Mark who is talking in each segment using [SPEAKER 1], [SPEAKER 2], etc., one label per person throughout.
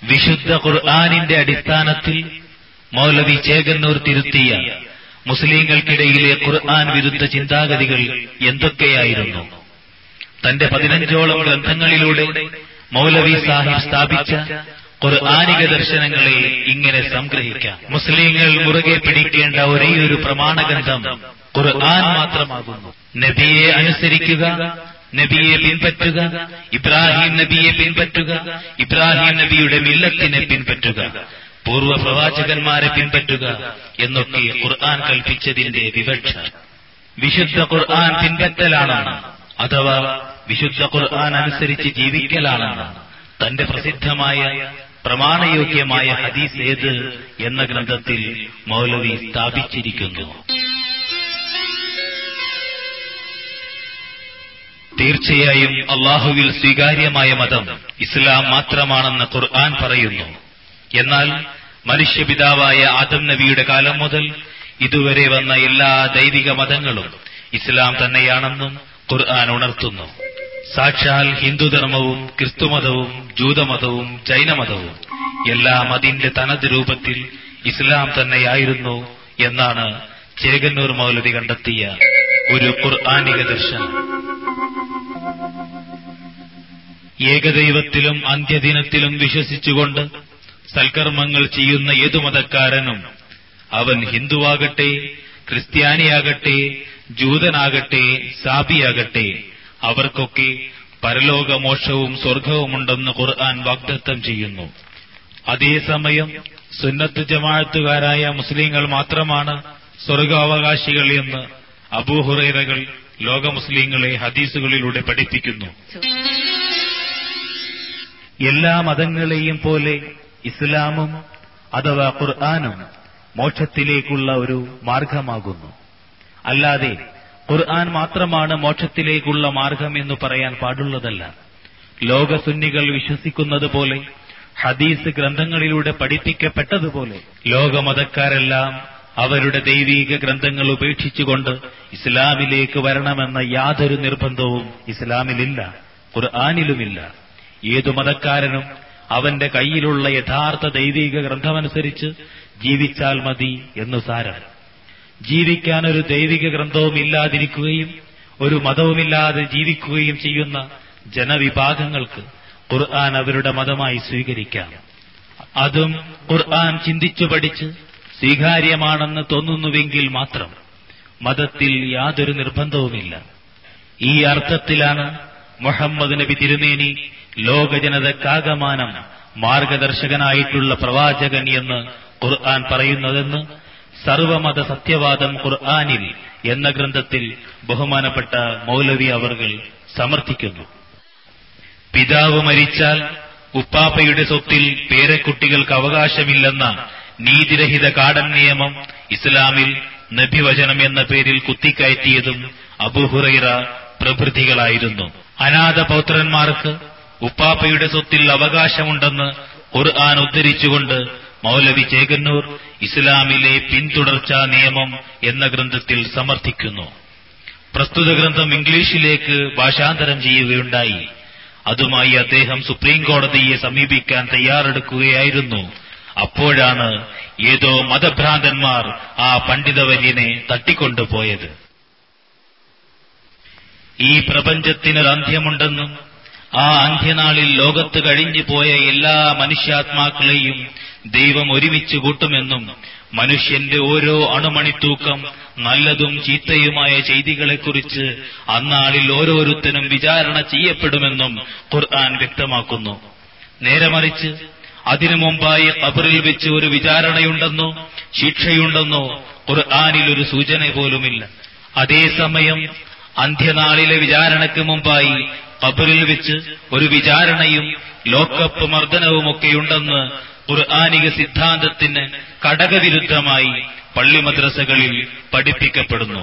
[SPEAKER 1] വിശുദ്ധ ഖുർആാനിന്റെ അടിസ്ഥാനത്തിൽ മൗലവി ചേകന്നൂർ തിരുത്തിയ മുസ്ലിങ്ങൾക്കിടയിലെ ഖുർആൻ വിരുദ്ധ ചിന്താഗതികൾ എന്തൊക്കെയായിരുന്നു തന്റെ പതിനഞ്ചോളം ഗ്രന്ഥങ്ങളിലൂടെ മൗലവി സാഹിബ് സ്ഥാപിച്ച ഖുർആാനിക ദർശനങ്ങളെ ഇങ്ങനെ സംഗ്രഹിക്കാം മുസ്ലിങ്ങൾ മുറുകെ പിടിക്കേണ്ട ഒരേയൊരു പ്രമാണഗ്രന്ഥം ഖുർആൻ മാത്രമാകുന്നു നബിയെ അനുസരിക്കുക നബിയെ പിൻപറ്റുക ഇബ്രാഹിം നബിയെ പിൻപറ്റുക ഇബ്രാഹിം നബിയുടെ മില്ലത്തിനെ പിൻപറ്റുക പൂർവ്വ പ്രവാചകന്മാരെ പിൻപറ്റുക എന്നൊക്കെ ഖുർആൻ കൽപ്പിച്ചതിന്റെ വിവക്ഷ വിശുദ്ധ ഖുർആൻ പിൻപറ്റലാണെന്ന് അഥവാ വിശുദ്ധ ഖുർആൻ അനുസരിച്ച് ജീവിക്കലാണെന്ന് തന്റെ പ്രസിദ്ധമായ പ്രമാണയോഗ്യമായ ഹദീസ് ഏത് എന്ന ഗ്രന്ഥത്തിൽ മൗലവി സ്ഥാപിച്ചിരിക്കുന്നു തീർച്ചയായും അള്ളാഹുവിൽ സ്വീകാര്യമായ മതം ഇസ്ലാം മാത്രമാണെന്ന് ഖുർആൻ പറയുന്നു എന്നാൽ മനുഷ്യപിതാവായ ആദം നബിയുടെ കാലം മുതൽ ഇതുവരെ വന്ന എല്ലാ ദൈവിക മതങ്ങളും ഇസ്ലാം തന്നെയാണെന്നും ഖുർആൻ ഉണർത്തുന്നു സാക്ഷാൽ ഹിന്ദുധർമ്മവും ക്രിസ്തുമതവും ജൂതമതവും ജൈനമതവും എല്ലാം അതിന്റെ തനത് രൂപത്തിൽ ഇസ്ലാം തന്നെയായിരുന്നു എന്നാണ് ചേകന്നൂർ മൗലവി കണ്ടെത്തിയ ഒരു ഖുർആാനിക ദർശനം ഏകദൈവത്തിലും അന്ത്യദിനത്തിലും വിശ്വസിച്ചുകൊണ്ട് സൽക്കർമ്മങ്ങൾ ചെയ്യുന്ന ഏതു മതക്കാരനും അവൻ ഹിന്ദുവാകട്ടെ ക്രിസ്ത്യാനിയാകട്ടെ ജൂതനാകട്ടെ സാബിയാകട്ടെ അവർക്കൊക്കെ പരലോകമോക്ഷവും സ്വർഗവുമുണ്ടെന്ന് ഖുർആൻ വാഗ്ദത്തം ചെയ്യുന്നു അതേസമയം സുന്നത്ത് ജമാഅത്തുകാരായ മുസ്ലിങ്ങൾ മാത്രമാണ് സ്വർഗാവകാശികൾ എന്ന് അബൂഹുറൈറകൾ ലോക മുസ്ലിങ്ങളെ ഹദീസുകളിലൂടെ പഠിപ്പിക്കുന്നു എല്ലാ മതങ്ങളെയും പോലെ ഇസ്ലാമും അഥവാ ഖുർആാനും മോക്ഷത്തിലേക്കുള്ള ഒരു മാർഗമാകുന്നു അല്ലാതെ ഖുർആൻ മാത്രമാണ് മോക്ഷത്തിലേക്കുള്ള മാർഗം എന്ന് പറയാൻ പാടുള്ളതല്ല ലോകസുന്നികൾ വിശ്വസിക്കുന്നത് പോലെ ഹദീസ് ഗ്രന്ഥങ്ങളിലൂടെ പഠിപ്പിക്കപ്പെട്ടതുപോലെ ലോകമതക്കാരെല്ലാം അവരുടെ ദൈവീക ഗ്രന്ഥങ്ങൾ ഉപേക്ഷിച്ചുകൊണ്ട് ഇസ്ലാമിലേക്ക് വരണമെന്ന യാതൊരു നിർബന്ധവും ഇസ്ലാമിലില്ല ഖുർആാനിലുമില്ല ഏതു മതക്കാരനും അവന്റെ കയ്യിലുള്ള യഥാർത്ഥ ദൈവിക ഗ്രന്ഥമനുസരിച്ച് ജീവിച്ചാൽ മതി എന്നു സാരം ജീവിക്കാൻ ഒരു ദൈവിക ഗ്രന്ഥവും ഇല്ലാതിരിക്കുകയും ഒരു മതവുമില്ലാതെ ജീവിക്കുകയും ചെയ്യുന്ന ജനവിഭാഗങ്ങൾക്ക് ഖുർആൻ അവരുടെ മതമായി സ്വീകരിക്കാം അതും ഖുർആൻ ചിന്തിച്ചു പഠിച്ച് സ്വീകാര്യമാണെന്ന് തോന്നുന്നുവെങ്കിൽ മാത്രം മതത്തിൽ യാതൊരു നിർബന്ധവുമില്ല ഈ അർത്ഥത്തിലാണ് മുഹമ്മദ് നബി തിരുമേനി ലോകജനതക്കാകമാനം മാർഗദർശകനായിട്ടുള്ള പ്രവാചകൻ എന്ന് ഖുർആൻ പറയുന്നതെന്ന് സർവമത സത്യവാദം ഖുർആാനിൽ എന്ന ഗ്രന്ഥത്തിൽ ബഹുമാനപ്പെട്ട മൗലവി അവർകൾ സമർത്ഥിക്കുന്നു പിതാവ് മരിച്ചാൽ ഉപ്പാപ്പയുടെ സ്വത്തിൽ പേരക്കുട്ടികൾക്ക് അവകാശമില്ലെന്ന നീതിരഹിത കാടൻ നിയമം ഇസ്ലാമിൽ നബിവചനം എന്ന പേരിൽ കുത്തിക്കയറ്റിയതും അബുഹുറൈറ പ്രഭൃതികളായിരുന്നു അനാഥ പൗത്രന്മാർക്ക് ഉപ്പാപ്പയുടെ സ്വത്തിൽ അവകാശമുണ്ടെന്ന് ഖുർആൻ ഉദ്ധരിച്ചുകൊണ്ട് മൗലവി ചേകന്നൂർ ഇസ്ലാമിലെ പിന്തുടർച്ചാ നിയമം എന്ന ഗ്രന്ഥത്തിൽ സമർത്ഥിക്കുന്നു പ്രസ്തുത ഗ്രന്ഥം ഇംഗ്ലീഷിലേക്ക് ഭാഷാന്തരം ചെയ്യുകയുണ്ടായി അതുമായി അദ്ദേഹം സുപ്രീം കോടതിയെ സമീപിക്കാൻ തയ്യാറെടുക്കുകയായിരുന്നു അപ്പോഴാണ് ഏതോ മതഭ്രാന്തന്മാർ ആ പണ്ഡിതവര്യനെ തട്ടിക്കൊണ്ടുപോയത് ഈ പ്രപഞ്ചത്തിനൊരു അന്ത്യമുണ്ടെന്നും ആ അന്ത്യനാളിൽ ലോകത്ത് കഴിഞ്ഞു പോയ എല്ലാ മനുഷ്യാത്മാക്കളെയും ദൈവം ഒരുമിച്ച് കൂട്ടുമെന്നും മനുഷ്യന്റെ ഓരോ അണുമണിത്തൂക്കം നല്ലതും ചീത്തയുമായ ചെയ്തികളെക്കുറിച്ച് അന്നാളിൽ ഓരോരുത്തരും വിചാരണ ചെയ്യപ്പെടുമെന്നും ഖുർആൻ വ്യക്തമാക്കുന്നു നേരെ മറിച്ച് അതിനു മുമ്പായി ഖബറിൽ വെച്ച് ഒരു വിചാരണയുണ്ടെന്നോ ശിക്ഷയുണ്ടെന്നോ ഖുർആാനിൽ ഒരു സൂചന പോലുമില്ല അതേസമയം അന്ത്യനാളിലെ വിചാരണയ്ക്ക് മുമ്പായി ഖബറിൽ വെച്ച് ഒരു വിചാരണയും ലോക്കപ്പ് മർദ്ദനവുമൊക്കെയുണ്ടെന്ന് ഖുർആാനിക സിദ്ധാന്തത്തിന് കടകവിരുദ്ധമായി പള്ളി മദ്രസകളിൽ പഠിപ്പിക്കപ്പെടുന്നു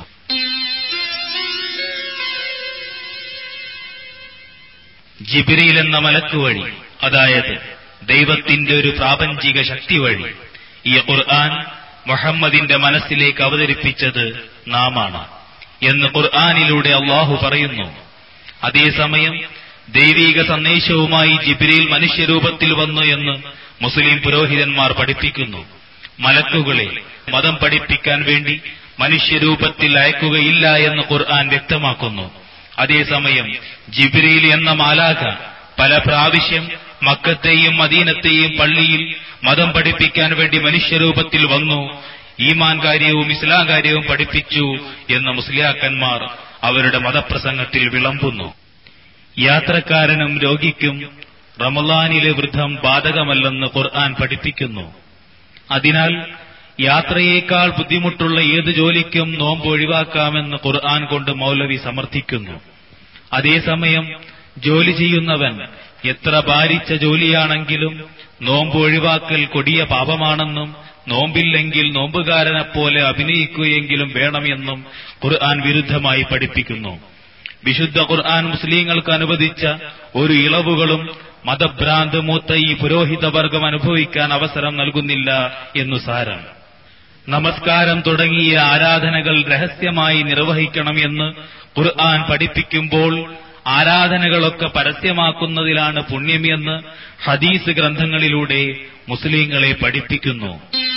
[SPEAKER 1] ജിബിരിയിൽ എന്ന മലക്ക് വഴി അതായത് ദൈവത്തിന്റെ ഒരു പ്രാപഞ്ചിക ശക്തി വഴി ഈ ഖുർആൻ മുഹമ്മദിന്റെ മനസ്സിലേക്ക് അവതരിപ്പിച്ചത് നാമാണ് എന്ന് ഖുർആാനിലൂടെ അള്ളാഹു പറയുന്നു അതേസമയം ദൈവീക സന്ദേശവുമായി ജിബ്രീൽ മനുഷ്യരൂപത്തിൽ വന്നു എന്ന് മുസ്ലിം പുരോഹിതന്മാർ പഠിപ്പിക്കുന്നു മലക്കുകളെ മതം പഠിപ്പിക്കാൻ വേണ്ടി മനുഷ്യരൂപത്തിൽ അയക്കുകയില്ല എന്ന് ഖുർആൻ വ്യക്തമാക്കുന്നു അതേസമയം ജിബ്രീൽ എന്ന മാലാഖ പല പ്രാവശ്യം മക്കത്തെയും മദീനത്തെയും പള്ളിയിൽ മതം പഠിപ്പിക്കാൻ വേണ്ടി മനുഷ്യരൂപത്തിൽ വന്നു ഈമാൻ കാര്യവും ഇസ്ലാം കാര്യവും പഠിപ്പിച്ചു എന്ന് മുസ്ലിയാക്കന്മാർ അവരുടെ മതപ്രസംഗത്തിൽ വിളമ്പുന്നു യാത്രക്കാരനും രോഗിക്കും റമലാനിലെ വൃദ്ധം ബാധകമല്ലെന്ന് ഖുർആൻ പഠിപ്പിക്കുന്നു അതിനാൽ യാത്രയേക്കാൾ ബുദ്ധിമുട്ടുള്ള ഏത് ജോലിക്കും നോമ്പ് ഒഴിവാക്കാമെന്ന് ഖുർആൻ കൊണ്ട് മൗലവി സമർത്ഥിക്കുന്നു അതേസമയം ജോലി ചെയ്യുന്നവൻ എത്ര ഭാരിച്ച ജോലിയാണെങ്കിലും നോമ്പ് ഒഴിവാക്കൽ കൊടിയ പാപമാണെന്നും നോമ്പില്ലെങ്കിൽ നോമ്പുകാരനെപ്പോലെ അഭിനയിക്കുകയെങ്കിലും വേണമെന്നും ഖുർആൻ വിരുദ്ധമായി പഠിപ്പിക്കുന്നു വിശുദ്ധ ഖുർആൻ മുസ്ലിങ്ങൾക്ക് അനുവദിച്ച ഒരു ഇളവുകളും മതഭ്രാന്ത് മൂത്ത ഈ പുരോഹിതവർഗം അനുഭവിക്കാൻ അവസരം നൽകുന്നില്ല എന്നു സാരം നമസ്കാരം തുടങ്ങിയ ആരാധനകൾ രഹസ്യമായി നിർവഹിക്കണം എന്ന് ഖുർആൻ പഠിപ്പിക്കുമ്പോൾ ആരാധനകളൊക്കെ പരസ്യമാക്കുന്നതിലാണ് പുണ്യമെന്ന് ഹദീസ് ഗ്രന്ഥങ്ങളിലൂടെ മുസ്ലിങ്ങളെ പഠിപ്പിക്കുന്നു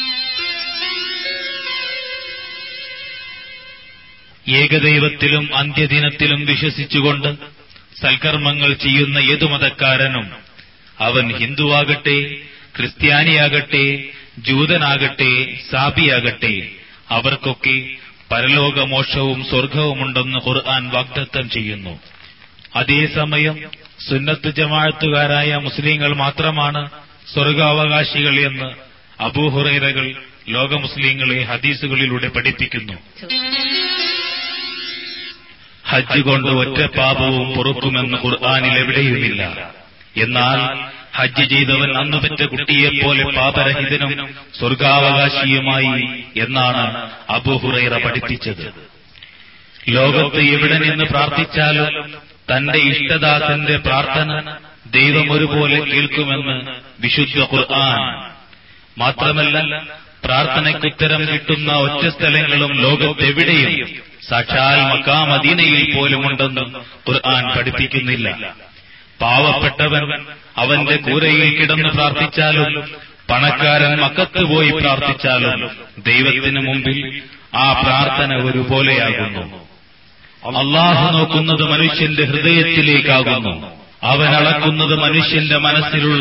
[SPEAKER 1] ഏകദൈവത്തിലും അന്ത്യദിനത്തിലും വിശ്വസിച്ചുകൊണ്ട് സൽക്കർമ്മങ്ങൾ ചെയ്യുന്ന ഏതു മതക്കാരനും അവൻ ഹിന്ദുവാകട്ടെ ക്രിസ്ത്യാനിയാകട്ടെ ജൂതനാകട്ടെ സാബിയാകട്ടെ അവർക്കൊക്കെ പരലോകമോക്ഷവും സ്വർഗവുമുണ്ടെന്ന് ഖുർആൻ വാഗ്ദത്തം ചെയ്യുന്നു അതേസമയം സുന്നത്ത് ജമാഅത്തുകാരായ മുസ്ലിങ്ങൾ മാത്രമാണ് സ്വർഗാവകാശികൾ എന്ന് അബൂഹുറൈറകൾ ലോക മുസ്ലിങ്ങളെ ഹദീസുകളിലൂടെ പഠിപ്പിക്കുന്നു ഹജ്ജ് കൊണ്ട് ഒറ്റ പാപവും പൊറുക്കുമെന്ന് ഖുർആാനിൽ എവിടെയുമില്ല എന്നാൽ ഹജ്ജ് ചെയ്തവൻ അന്ന് പെറ്റ കുട്ടിയെപ്പോലെ പാപരഹിതനും സ്വർഗാവകാശിയുമായി എന്നാണ് അബുഹുറൈറ പഠിപ്പിച്ചത് ലോകത്ത് എവിടെ നിന്ന് പ്രാർത്ഥിച്ചാലും തന്റെ ഇഷ്ടദാസന്റെ പ്രാർത്ഥന ദൈവം ഒരുപോലെ കേൾക്കുമെന്ന് വിശുദ്ധ ഖുർആൻ മാത്രമല്ല പ്രാർത്ഥനയ്ക്കുത്തരം കിട്ടുന്ന ഒറ്റ സ്ഥലങ്ങളും ലോകത്തെവിടെയും സാക്ഷാൽ മക്കാ മദീനയിൽ പോലുമുണ്ടെന്ന് ഖുർആൻ പഠിപ്പിക്കുന്നില്ല പാവപ്പെട്ടവൻ അവന്റെ കൂരയിൽ കിടന്ന് പ്രാർത്ഥിച്ചാലും പണക്കാരൻ മക്കത്ത് പോയി പ്രാർത്ഥിച്ചാലും ദൈവത്തിന് മുമ്പിൽ ആ പ്രാർത്ഥന ഒരുപോലെയാകുന്നു അള്ളാഹു നോക്കുന്നത് മനുഷ്യന്റെ ഹൃദയത്തിലേക്കാകുന്നു അവൻ അളക്കുന്നത് മനുഷ്യന്റെ മനസ്സിലുള്ള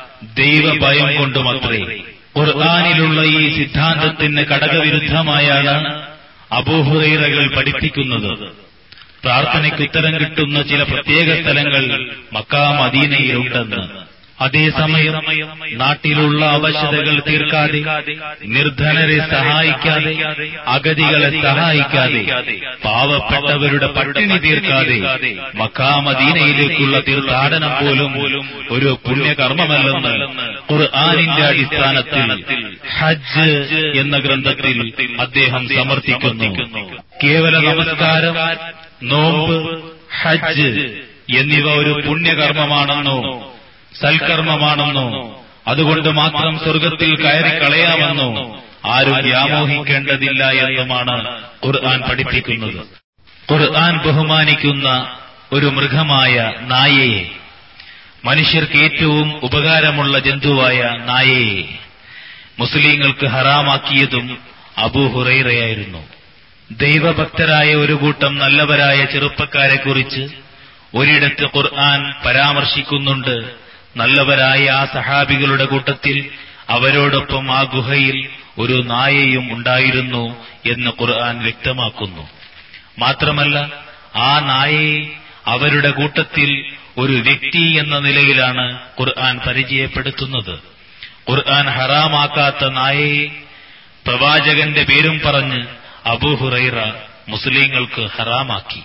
[SPEAKER 1] ദൈവഭയം കൊണ്ടുമത്രേ ഖുർആാനിലുള്ള ഈ സിദ്ധാന്തത്തിന് ഘടകവിരുദ്ധമായാണ് അബൂഹുറൈറകൾ പഠിപ്പിക്കുന്നത് പ്രാർത്ഥനയ്ക്ക് ഉത്തരം കിട്ടുന്ന ചില പ്രത്യേക സ്ഥലങ്ങൾ മക്കാ മദീനയിലുണ്ടെന്ന് അതേസമയം നാട്ടിലുള്ള അവശതകൾ തീർക്കാതെ നിർധനരെ സഹായിക്കാതെ അഗതികളെ സഹായിക്കാതെ പാവപ്പെട്ടവരുടെ പട്ടിണി തീർക്കാതെ മക്കാ മദീനയിലേക്കുള്ള തീർത്ഥാടനം പോലും ഒരു പുണ്യകർമ്മമല്ലെന്ന് ഖുർആാനിന്റെ അടിസ്ഥാനത്തിൽ ഹജ്ജ് എന്ന ഗ്രന്ഥത്തിൽ അദ്ദേഹം സമർത്ഥിക്കുന്നു കേവല നമസ്കാരം നോമ്പ് ഹജ്ജ് എന്നിവ ഒരു പുണ്യകർമ്മമാണെന്നോ സൽക്കർമ്മമാണെന്നോ അതുകൊണ്ട് മാത്രം സ്വർഗത്തിൽ കയറി കളയാമെന്നോ ആരും വ്യാമോഹിക്കേണ്ടതില്ല എന്നുമാണ് ഖുർആൻ പഠിപ്പിക്കുന്നത് ഖുർആൻ ബഹുമാനിക്കുന്ന ഒരു മൃഗമായ നായയെ മനുഷ്യർക്ക് ഏറ്റവും ഉപകാരമുള്ള ജന്തുവായ നായയെ മുസ്ലിങ്ങൾക്ക് ഹറാമാക്കിയതും അബൂഹുറൈറയായിരുന്നു ദൈവഭക്തരായ ഒരു കൂട്ടം നല്ലവരായ ചെറുപ്പക്കാരെക്കുറിച്ച് ഒരിടത്ത് ഖുർആൻ പരാമർശിക്കുന്നുണ്ട് നല്ലവരായ ആ സഹാബികളുടെ കൂട്ടത്തിൽ അവരോടൊപ്പം ആ ഗുഹയിൽ ഒരു നായയും ഉണ്ടായിരുന്നു എന്ന് ഖുർആൻ വ്യക്തമാക്കുന്നു മാത്രമല്ല ആ നായയെ അവരുടെ കൂട്ടത്തിൽ ഒരു വ്യക്തി എന്ന നിലയിലാണ് ഖുർആൻ പരിചയപ്പെടുത്തുന്നത് ഖുർആൻ ഹറാമാക്കാത്ത നായയെ പ്രവാചകന്റെ പേരും പറഞ്ഞ് അബൂഹുറൈറ മുസ്ലിങ്ങൾക്ക് ഹറാമാക്കി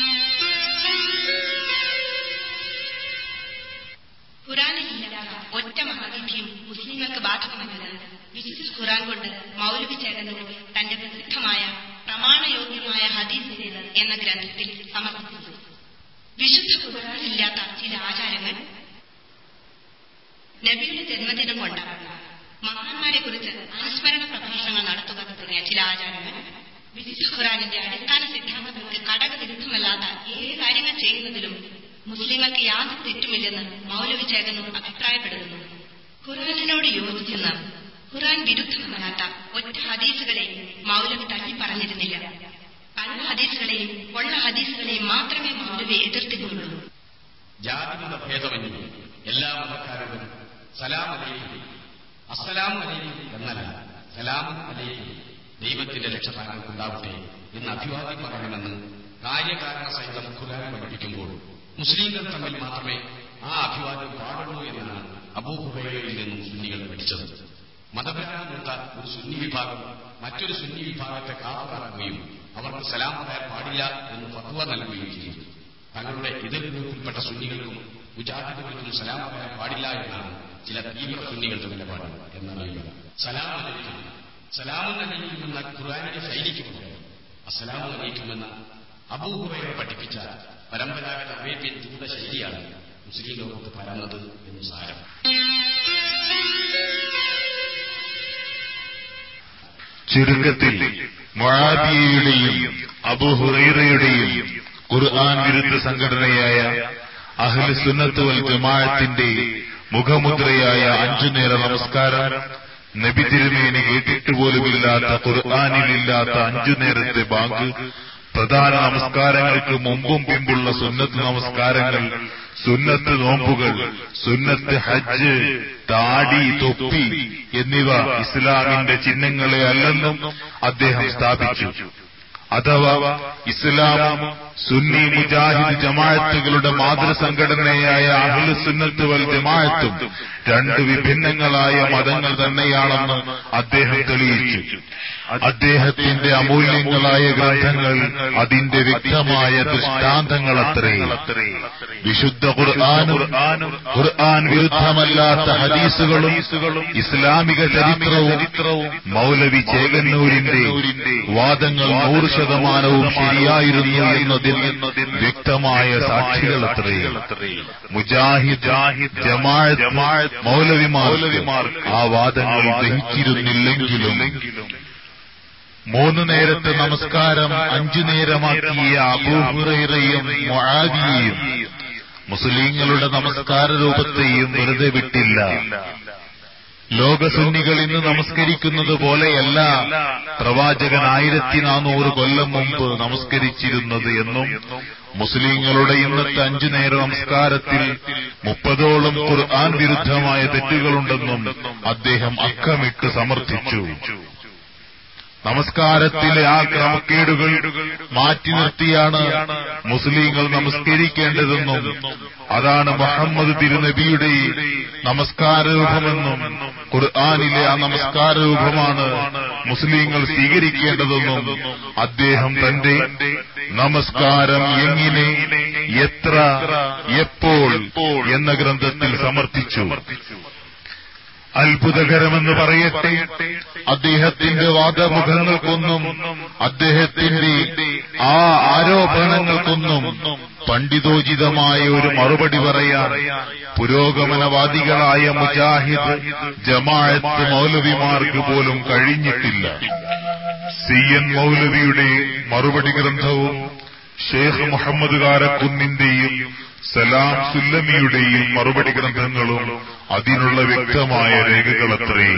[SPEAKER 2] ഖുറാനിലില്ലാത്ത ഒറ്റ മഹാവിധിയും മുസ്ലിങ്ങൾക്ക് ബാധകമല്ലെന്ന് വിശുദ്ധ ഖുറാൻ കൊണ്ട് മൗലവി ചേകനൂർ തന്റെ പ്രസിദ്ധമായ പ്രമാണയോഗ്യമായ ഹദീസ് എന്ന ഗ്രന്ഥത്തിൽ സമർപ്പിക്കുന്നു വിശുദ്ധ ഖുറാനില്ലാത്ത ചില ആചാരങ്ങൾ നബിയുടെ ജന്മദിനം കൊണ്ടാടുക മഹാന്മാരെ കുറിച്ച് അനുസ്മരണ പ്രഭാഷണങ്ങൾ നടത്തുക തുടങ്ങിയ ചില ആചാരങ്ങൾ വിശുദ്ധ ഖുറാനിന്റെ അടിസ്ഥാന സിദ്ധാന്തങ്ങൾക്ക് ഘടകവിരുദ്ധമല്ലാത്ത ഏത് കാര്യങ്ങൾ ചെയ്യുന്നതിലും മുസ്ലിങ്ങൾക്ക് യാതൊരു തെറ്റുമില്ലെന്ന് മൗലവി ചേകനൂർ അഭിപ്രായപ്പെടുന്നു ഖുറാനിനോട് യോജിക്കുന്ന ഖുറാൻ വിരുദ്ധമല്ലാത്ത ഒറ്റ ഹദീസുകളെയും മൗലവി തള്ളി പറഞ്ഞിരുന്നില്ല കള്ള ഹദീസുകളെയും കൊള്ള ഹദീസുകളെയും മാത്രമേ മൗലവി എതിർത്തിട്ടുള്ളൂ
[SPEAKER 3] ജാതിമത ഭേദമന്യേ എല്ലാ മതക്കാരോടും സലാം അലൈക്കും അസ്സലാമു അലൈക്കും എന്നല്ല സലാം അലൈക്കും ദൈവത്തിന്റെ രക്ഷതാങ്കൾക്കുണ്ടാവട്ടെ എന്ന് അഭിവാദ്യം പറയണമെന്ന് കാര്യകാരണ സഹിതം ഖുർആൻ പഠിപ്പിക്കുമ്പോൾ മുസ്ലിംകൾ തമ്മിൽ മാത്രമേ ആ അഭിവാദ്യം പാടുള്ളൂ എന്നാണ് അബൂഹുറയിൽ നിന്നും സുന്നികൾ പഠിച്ചത് മതപരമെന്ന ഒരു സുന്നി വിഭാഗം മറ്റൊരു സുന്നി വിഭാഗത്തെ കാപ്പറാക്കുകയും അവർക്ക് സലാം പറയാൻ പാടില്ല എന്ന് ഫത്വ നൽകുകയും ചെയ്തു തങ്ങളുടെ എതിർ ഗ്രൂപ്പിൽപ്പെട്ട സുന്നികൾക്കും മുജാഹിദുകൾക്കും സലാം പറയാൻ പാടില്ല എന്നാണ് ചില തീവ്ര സുന്നികളുടെ നിലപാട് എന്നറിയുക സലാം അലൈക്കും സലാമുൻ അലൈക്കും എന്ന ഖുർആാനിന്റെ ശൈലിക്ക് പകരം അസലാമു അലൈക്കും എന്ന അബൂഹുറയെ പഠിപ്പിച്ച പരമ്പരാഗത അറേബ്യൻ ദൂത ശൈലിയാണ് മുസ്ലിം ലോകത്ത് പരന്നത് എന്ന് സാരം
[SPEAKER 1] ചുരുക്കത്തിൽ മൊഴാബിയയുടെയും അബുഹുറൈറയുടെയും ഖുർആൻ വിരുദ്ധ സംഘടനയായ അഹ്ലു സുന്നത്ത് വൽ ജമാഅത്തിന്റെ മുഖമുദ്രയായ അഞ്ചു നേര നമസ്കാരം നബി തിരുമേനി കേട്ടിട്ട് പോലുമില്ലാത്ത ഖുർആാനിലില്ലാത്ത അഞ്ചു നേരത്തെ ബാങ്ക് പ്രധാന നമസ്കാരങ്ങൾക്ക് മുമ്പും പിമ്പുള്ള സുന്നത്ത് നമസ്കാരങ്ങൾ സുന്നത്ത് നോമ്പുകൾ സുന്നത്ത് ഹജ്ജ് താടി തൊപ്പി എന്നിവ ഇസ്ലാമിന്റെ ചിഹ്നങ്ങളെ അല്ലെന്നും അദ്ദേഹം സ്ഥാപിച്ചു അഥവാ ഇസ്ലാം സുന്നി മുജാഹിദ് ജമാഅത്തുകളുടെ മാതൃസംഘടനയായ അഹ്ലു സുന്നത്ത് വൽ ജമാഅത്തും രണ്ട് വിഭിന്നങ്ങളായ മതങ്ങൾ തന്നെയാണെന്ന് അദ്ദേഹം തെളിയിച്ചു അദ്ദേഹത്തിന്റെ അമൂല്യങ്ങളായ ഗ്രന്ഥങ്ങൾ അതിന്റെ വ്യക്തമായ ദൃഷ്ടാന്തങ്ങളത്രേ വിശുദ്ധ ഖുർആാനും ഖുർആൻ വിരുദ്ധമല്ലാത്ത ഹദീസുകളും ഇസ്ലാമിക ചരിത്രവും മൗലവി ചേകന്നൂരിന്റെ വാദങ്ങൾ നൂറ് ശതമാനവും ശരിയായിരുന്നു എന്നതിൽ വ്യക്തമായ സാക്ഷികളത്രേ മുജാഹിദ് ജമാഅത്ത് മൗലവിമാർ ആ വാദങ്ങൾ ദഹിച്ചിരുന്നില്ലെങ്കിലും മൂന്ന് നേരത്തെ നമസ്കാരം അഞ്ചു നേരമാക്കിയ അബൂഹുറയും മൊഴാദിയെയും മുസ്ലിങ്ങളുടെ നമസ്കാര രൂപത്തെയും വെറുതെ വിട്ടില്ല ലോകസുന്നികൾ ഇന്ന് നമസ്കരിക്കുന്നത് പോലെയല്ല പ്രവാചകൻ ആയിരത്തി നാനൂറ് കൊല്ലം മുമ്പ് നമസ്കരിച്ചിരുന്നത് എന്നും മുസ്ലിങ്ങളുടെ ഇന്നത്തെ അഞ്ചു നേര നമസ്കാരത്തിൽ മുപ്പതോളം ഖുർആൻ വിരുദ്ധമായ തെറ്റുകളുണ്ടെന്നും അദ്ദേഹം അക്കമിട്ട് സമർത്ഥിച്ചു നമസ്കാരത്തിലെ ആ ക്രമക്കേടുകൾ മാറ്റി നിർത്തിയാണ് മുസ്ലിങ്ങൾ നമസ്കരിക്കേണ്ടതെന്നും അതാണ് മുഹമ്മദ് തിരുനബിയുടെ നമസ്കാര രൂപമെന്നും ഖുർആാനിലെ ആ നമസ്കാര രൂപമാണ് മുസ്ലിങ്ങൾ സ്വീകരിക്കേണ്ടതെന്നും അദ്ദേഹം തന്റെ നമസ്കാരം എങ്ങനെ എത്ര എപ്പോൾ എന്ന ഗ്രന്ഥത്തിൽ സമർത്ഥിച്ചു അത്ഭുതകരമെന്ന് പറയട്ടെ അദ്ദേഹത്തിന്റെ വാദമുഖങ്ങൾക്കൊന്നും അദ്ദേഹത്തിന്റെ ആ ആരോപണങ്ങൾക്കൊന്നും പണ്ഡിതോചിതമായ ഒരു മറുപടി പറയാൻ പുരോഗമനവാദികളായ മുജാഹിദ് ജമാഅത്ത് മൗലവിമാർക്ക് പോലും കഴിഞ്ഞിട്ടില്ല സി എൻ മൗലവിയുടെ മറുപടി ഗ്രന്ഥവും ഷേഖ് മുഹമ്മദ് കാരക്കുന്നിന്റെയും സലാം സുല്ലമിയുടെയും മറുപടി ഗ്രന്ഥങ്ങളും അതിനുള്ള വ്യക്തമായ രേഖകളത്രേ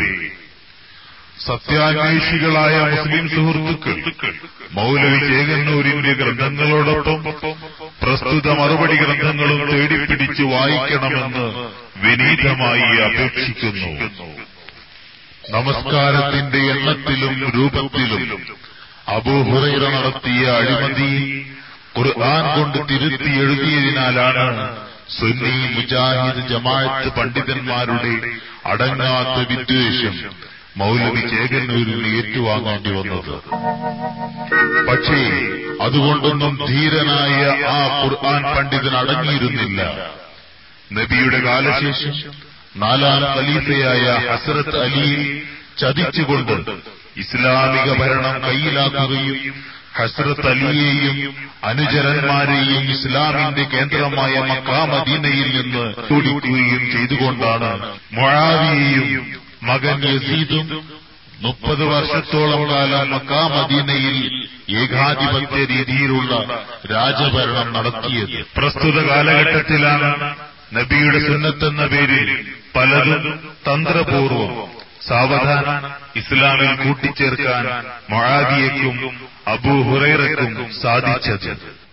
[SPEAKER 1] സത്യാന്വേഷികളായ മുസ്ലിം സുഹൃത്തുക്കൾ മൗലവി ചേകന്നൂരിന്റെ ഗ്രന്ഥങ്ങളോടൊപ്പം പ്രസ്തുത മറുപടി ഗ്രന്ഥങ്ങളും തേടിപ്പിടിച്ച് വായിക്കണമെന്ന് വിനീതമായി അപേക്ഷിക്കുന്നു നമസ്കാരത്തിന്റെ എണ്ണത്തിലും രൂപത്തിലും അബൂഹുറൈറ നടത്തിയ അഴിമതി ഖുർആൻ കൊണ്ട് തിരുത്തി എഴുതിയതിനാലാണ് സുന്നി മുജാഹിദ് ജമാഅത്ത് പണ്ഡിതന്മാരുടെ അടങ്ങാത്ത വിദ്വേഷം മൗലവി ചേകന്നൂരിന് ഏറ്റുവാങ്ങേണ്ടി വന്നത് പക്ഷേ അതുകൊണ്ടൊന്നും ധീരനായ ആ ഖുർആൻ പണ്ഡിതൻ അടങ്ങിയിരുന്നില്ല നബിയുടെ കാലശേഷം നാലാം ഖലീഫയായ ഹസ്രത്ത് അലിയെ ചതിച്ചുകൊണ്ട് ഇസ്ലാമിക ഭരണം കയ്യിലാക്കുകയും ഹസ്രത്ത് അലിയെയും അനുചരന്മാരെയും ഇസ്ലാമിന്റെ കേന്ദ്രമായ മക്കാമദീനയിൽ നിന്ന് ഓടിക്കുകയും ചെയ്തുകൊണ്ടാണ് മൊഴാവിയെയും മകൻ യസീദും മുപ്പത് വർഷത്തോളം കാലം മക്കാമദീനയിൽ ഏകാധിപത്യ രീതിയിലുള്ള രാജഭരണം നടത്തിയത് പ്രസ്തുത കാലഘട്ടത്തിലാണ് നബിയുടെ സുന്നത്തെന്ന പേരിൽ പലതും തന്ത്രപൂർവം സാവധാനം ഇസ്ലാമിൽ കൂട്ടിച്ചേർക്കാൻ മൊഴാദിയക്കും അബൂഹുറൈറക്കും സാധിച്ചത്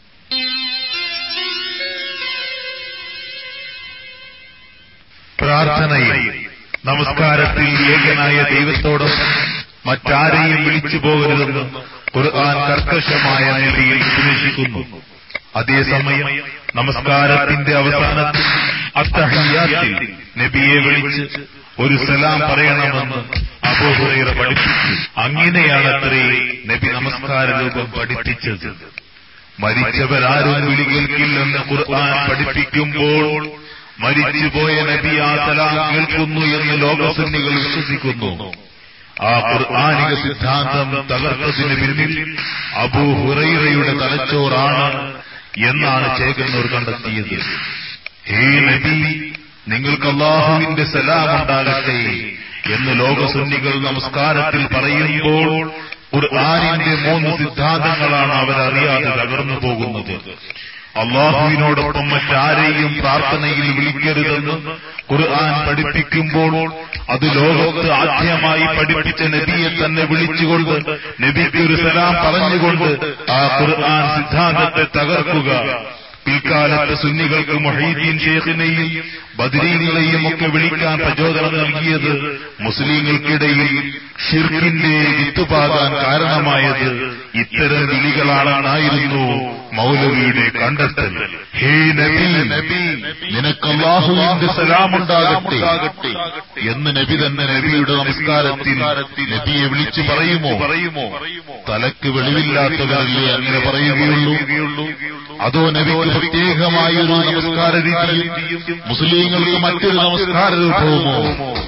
[SPEAKER 1] പ്രാർത്ഥനയിൽ നമസ്കാരത്തിൽ ഏകനായ ദൈവത്തോടൊപ്പം മറ്റാരെയും വിളിച്ചു പോകരുതെന്ന് ഖുർആൻ കർക്കശമായ നിലയിൽ ഉപദേശിക്കുന്നു അതേസമയം നമസ്കാരത്തിന്റെ അവസാനത്തിൽ അത്തഹിയാത്തിൽ നബിയെ വിളിച്ച് ഒരു സലാം പറയണമെന്ന് അബൂഹുറൈറ പഠിപ്പിച്ചു അങ്ങനെയാണത്രേ നബി നമസ്കാര രൂപം പഠിപ്പിച്ചത് മരിച്ചവരാരും വിളി കേൾക്കില്ലെന്ന് ഖുർആൻ പഠിപ്പിക്കുമ്പോൾ മരിച്ചുപോയ നബി ആ സലാം കേൾക്കുന്നു എന്ന് ലോകസുന്നികൾ വിശ്വസിക്കുന്നു ആ ഖുർആാനിക സിദ്ധാന്തം തകർത്തതിന് പിന്നിൽ അബൂ ഹുറൈറയുടെ തലച്ചോറാണ് എന്നാണ് ചേകന്നൂർ കണ്ടെത്തിയത് ഹേ നബി നിങ്ങൾക്ക് അള്ളാഹുവിന്റെ സലാം ഉണ്ടാകട്ടെ എന്ന് ലോകസുന്നികൾ നമസ്കാരത്തിൽ പറയുമ്പോൾ ഖുർആാനിന്റെ മൂന്ന് സിദ്ധാന്തങ്ങളാണ് അവരറിയാതെ തകർന്നു പോകുന്നത് അള്ളാഹുവിനോടൊപ്പം മറ്റാരെയും പ്രാർത്ഥനയിൽ വിളിക്കരുതെന്ന് ഖുർആൻ പഠിപ്പിക്കുമ്പോൾ അത് ലോകത്ത് ആദ്യമായി പഠിപ്പിച്ച നബിയെ തന്നെ വിളിച്ചുകൊണ്ട് നബിക്ക് ഒരു സലാം പറഞ്ഞുകൊണ്ട് ആ ഖുർആൻ സിദ്ധാന്തത്തെ തകർക്കുക പിൽക്കാലത്ത് സുന്നികൾക്ക് മൊഹീദ്ദീൻ ഷേഖിനെയും ബദരീങ്ങളെയും ഒക്കെ വിളിക്കാൻ പ്രചോദനം നൽകിയത് മുസ്ലിങ്ങൾക്കിടയിൽ ഷിർക്കിന്റെ വിത്തുപാകാൻ കാരണമായത് ഇത്തരം വിളികളാണെന്നായിരുന്നു മൗലവിയുടെ കണ്ടെത്തൽ ഹേ നബി നബി നിനക്ക് അള്ളാഹുവിന്റെ സലാമുണ്ടാകട്ടെ എന്ന് നബി തന്നെ നബിയുടെ നമസ്കാരത്തിൽ നബിയെ വിളിച്ചു പറയുമോ പറയുമോ തലക്ക് വെളിവില്ലാത്തവരല്ലേ അങ്ങനെ പറയുകയുള്ളൂ അതോ നബിക്ക് പ്രത്യേകമായൊരു നമസ്കാര രീതിയും മുസ്ലിങ്ങൾക്ക് മറ്റൊരു നമസ്കാര രൂപവുമോ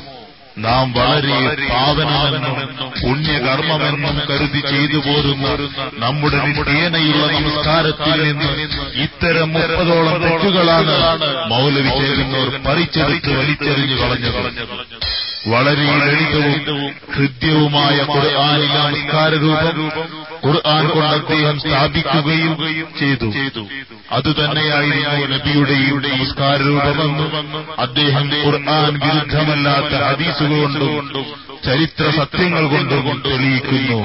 [SPEAKER 1] നാം വളരെ പാവനമെന്നും പുണ്യകർമ്മമെന്നും കരുതി ചെയ്തു പോരുന്ന നമ്മുടെ നിത്യേനയുള്ള നമസ്കാരത്തിൽ നിന്ന് ഇത്തരം മുപ്പതോളം തെറ്റുകളാണ് മൗലവി ചേരുന്നവർ പറിച്ചെടുത്ത് വലിച്ചെറിഞ്ഞു കളഞ്ഞത് വളരെ ലളിതവും ഹൃദ്യവുമായ ഖുർആാനിലെ നമസ്കാര രൂപം ഖുർആൻ കൊണ്ട് അദ്ദേഹം സ്ഥാപിക്കുകയും ചെയ്തു അതുതന്നെയായിരുന്നു നബിയുടെയും നമസ്കാര രൂപമെന്നും അദ്ദേഹം ഖുർആൻ വിരുദ്ധമല്ലാത്ത ഹദീസുകൾ കൊണ്ടും ചരിത്ര സത്യങ്ങൾ കൊണ്ടും തെളിയിക്കുന്നു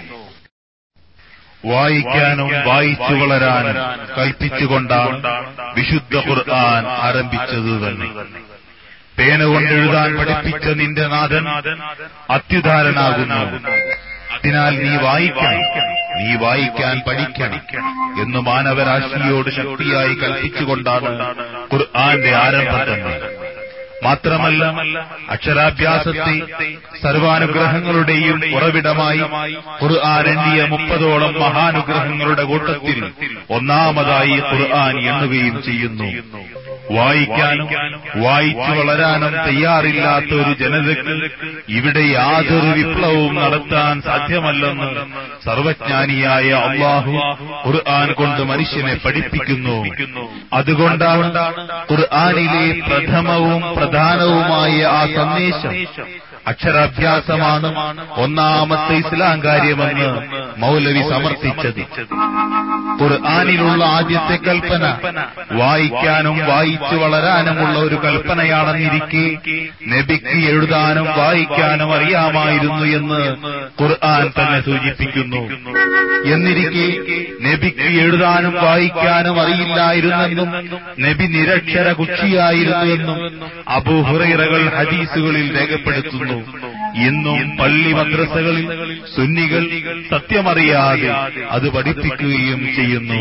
[SPEAKER 1] വായിക്കാനും വായിച്ചു വളരാനും കൽപ്പിച്ചുകൊണ്ടാണ് വിശുദ്ധ ഖുർആൻ ആരംഭിച്ചത് തന്നെ പേന കൊണ്ടെഴുതാൻ പഠിപ്പിച്ച നിന്റെ നാഥൻ അത്യുദാരനാകുന്നു അതിനാൽ നീ വായിക്കണം നീ വായിക്കാൻ പഠിക്കണം എന്ന് മാനവരാശിയോട് ശക്തിയായി കൽപ്പിച്ചുകൊണ്ടാണ് ഖുർആന്റെ ആരംഭം തന്നെ മാത്രമല്ല അക്ഷരാഭ്യാസത്തെ സർവാനുഗ്രഹങ്ങളുടെയും ഉറവിടമായി ഖുർആൻ എണ്ണിയ മുപ്പതോളം മഹാനുഗ്രഹങ്ങളുടെ കൂട്ടത്തിൽ ഒന്നാമതായി ഖുർആൻ എണ്ണുകയും ചെയ്യുന്നു വായിക്കാനും വായിച്ചു വളരാനും തയ്യാറില്ലാത്ത ഒരു ജനതയ്ക്ക് ഇവിടെ യാതൊരു വിപ്ലവവും നടത്താൻ സാധ്യമല്ലെന്ന് സർവജ്ഞാനിയായ അള്ളാഹു ഖുർആൻ കൊണ്ട് മനുഷ്യനെ പഠിപ്പിക്കുന്നു അതുകൊണ്ടാണ് ഖുർആനിലെ പ്രഥമവും പ്രധാനവുമായ ആ സന്ദേശം അക്ഷരാഭ്യാസമാണ് ഒന്നാമത്തെ ഇസ്ലാം കാര്യമെന്ന് മൗലവി സമർത്ഥിച്ചത് ഖുർആാനിലുള്ള ആദ്യത്തെ കൽപ്പന വായിക്കാനും വായിച്ചു വളരാനുമുള്ള ഒരു കൽപ്പനയാണെന്നിരിക്കെ നബിക്ക് എഴുതാനും വായിക്കാനും അറിയാമായിരുന്നു എന്ന് ഖുർആൻ തന്നെ സൂചിപ്പിക്കുന്നു എന്നിരിക്കെ നബിക്ക് എഴുതാനും വായിക്കാനും അറിയില്ലായിരുന്നെന്നും നബി നിരക്ഷര കുക്ഷിയായിരുന്നുവെന്നും അബൂഹുറൈറകൾ ഹദീസുകളിൽ രേഖപ്പെടുത്തുന്നു ഇന്നും പള്ളി മദ്രസകളിൽ സുന്നികൾ സത്യമറിയാതെ അത് പഠിപ്പിക്കുകയും ചെയ്യുന്നു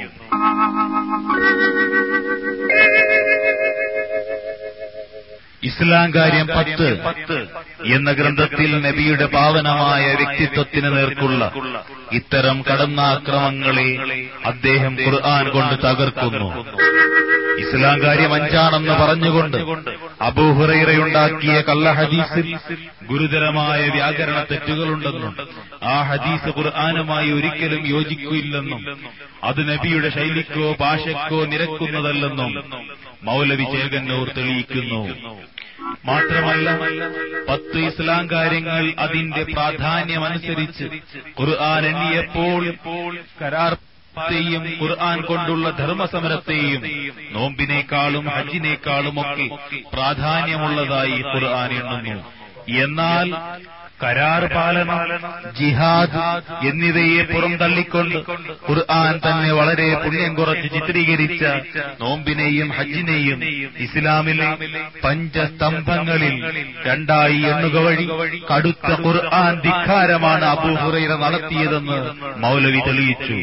[SPEAKER 1] ഇസ്ലാം കാര്യം പത്ത് എന്ന ഗ്രന്ഥത്തിൽ നബിയുടെ പാവനമായ വ്യക്തിത്വത്തിന് നേർക്കുള്ള ഇത്തരം കടന്നാക്രമങ്ങളെ അദ്ദേഹം ഖുർആൻ കൊണ്ട് തകർക്കുന്നു ഇസ്ലാം കാര്യം അഞ്ചാണെന്ന് പറഞ്ഞുകൊണ്ട് അബൂഹുറൈറയുണ്ടാക്കിയ കള്ള ഹദീസിൽ ഗുരുതരമായ വ്യാകരണ തെറ്റുകളുണ്ടെന്നും ആ ഹദീസ് ഖുർആാനുമായി ഒരിക്കലും യോജിക്കില്ലെന്നും അത് നബിയുടെ ശൈലിക്കോ ഭാഷയ്ക്കോ നിരക്കുന്നതല്ലെന്നും മൗലവി ചേകന്നൂർ തെളിയിക്കുന്നു മാത്രമല്ല പത്ത് ഇസ്ലാം കാര്യങ്ങൾ അതിന്റെ പ്രാധാന്യമനുസരിച്ച് ഖുർആൻ എണ്ണിയപ്പോൾ കരാർ നിസ്കാരത്തെയും ഖുർആൻ കൊണ്ടുള്ള ധർമ്മസമരത്തെയും നോമ്പിനേക്കാളും ഹജ്ജിനേക്കാളുമൊക്കെ പ്രാധാന്യമുള്ളതായി ഖുർആൻ എണ്ണുന്നു എന്നാൽ കരാർ പാലനം ജിഹാദ് എന്നിവയെ പുറംതള്ളിക്കൊണ്ട് ഖുർആൻ തന്നെ വളരെ പുണ്യം കുറച്ച് ചിത്രീകരിച്ച നോമ്പിനെയും ഹജ്ജിനെയും ഇസ്ലാമിലെ പഞ്ചസ്തംഭങ്ങളിൽ രണ്ടായി എണ്ണുക വഴി കടുത്ത ഖുർആൻ ധിക്കാരമാണ് അബൂഹുറൈറ നടത്തിയതെന്ന് മൗലവി തെളിയിച്ചു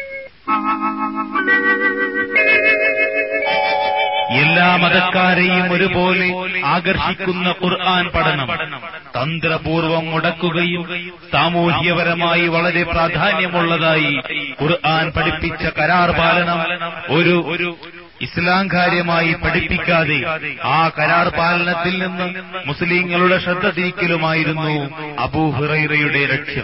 [SPEAKER 1] എല്ലാ മതക്കാരെയും ഒരുപോലെ ആകർഷിക്കുന്ന ഖുർആൻ പഠനം തന്ത്രപൂർവം മുടക്കുകയും സാമൂഹ്യപരമായി വളരെ പ്രാധാന്യമുള്ളതായി ഖുർആൻ പഠിപ്പിച്ച കരാർ പാലനം ഒരു ഒരു ഇസ്ലാം കാര്യമായി പഠിപ്പിക്കാതെ ആ കരാർ പാലനത്തിൽ നിന്ന് മുസ്ലിങ്ങളുടെ ശ്രദ്ധ തിരിക്കലുമായിരുന്നു അബൂഹുറൈറയുടെ ലക്ഷ്യം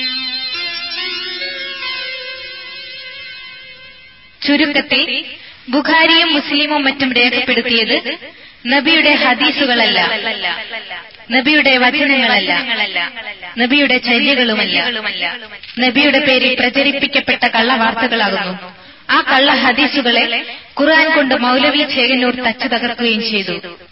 [SPEAKER 4] ചുരുക്കത്തിൽ ബുഖാരിയും മുസ്ലിമും മറ്റും രേഖപ്പെടുത്തിയത് നബിയുടെ ഹദീസുകളല്ല നബിയുടെ വചനങ്ങളല്ല നബിയുടെ ചര്യകളുമല്ല നബിയുടെ പേരിൽ പ്രചരിപ്പിക്കപ്പെട്ട കള്ളവാർത്തകളാകുന്നു ആ കള്ള ഹദീസുകളെ ഖുർആൻ കൊണ്ട് മൗലവി ചേകന്നൂർ തച്ചു തകർക്കുകയും ചെയ്തു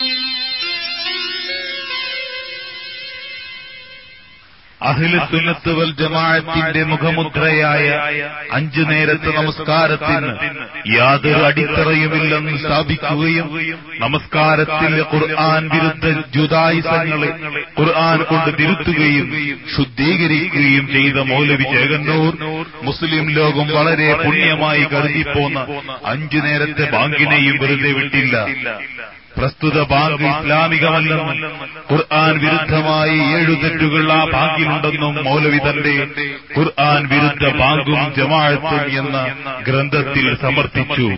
[SPEAKER 1] അഖിലസുന്നത്ത് വൽ ജമാഅത്തിന്റെ മുഖമുദ്രയായ അഞ്ചു നേരത്തെ നമസ്കാരത്തിന് യാതൊരു അടിത്തറയുമില്ലെന്ന് സ്ഥാപിക്കുകയും നമസ്കാരത്തിൽ ഖുർആൻ വിരുദ്ധ ജുദായുസങ്ങളെ ഖുർആൻ കൊണ്ട് തിരുത്തുകയും ശുദ്ധീകരിക്കുകയും ചെയ്ത മൗലവി ചേകന്നൂർ മുസ്ലിം ലോകം വളരെ പുണ്യമായി കരുതിപ്പോന്ന അഞ്ചു നേരത്തെ ബാങ്കിനെയും വെറുതെ വിട്ടില്ല പ്രസ്തുത ബാങ്ക് ഇസ്ലാമികമല്ലെന്നും ഖുർആൻ വിരുദ്ധമായി ഏഴു തെറ്റുകൾ ആ ബാങ്കിലുണ്ടെന്നും മൗലവി തന്റെ ഖുർആൻ വിരുദ്ധ ബാങ്കും ജമാഅത്തും എന്ന ഗ്രന്ഥത്തിൽ സമർത്ഥിച്ചു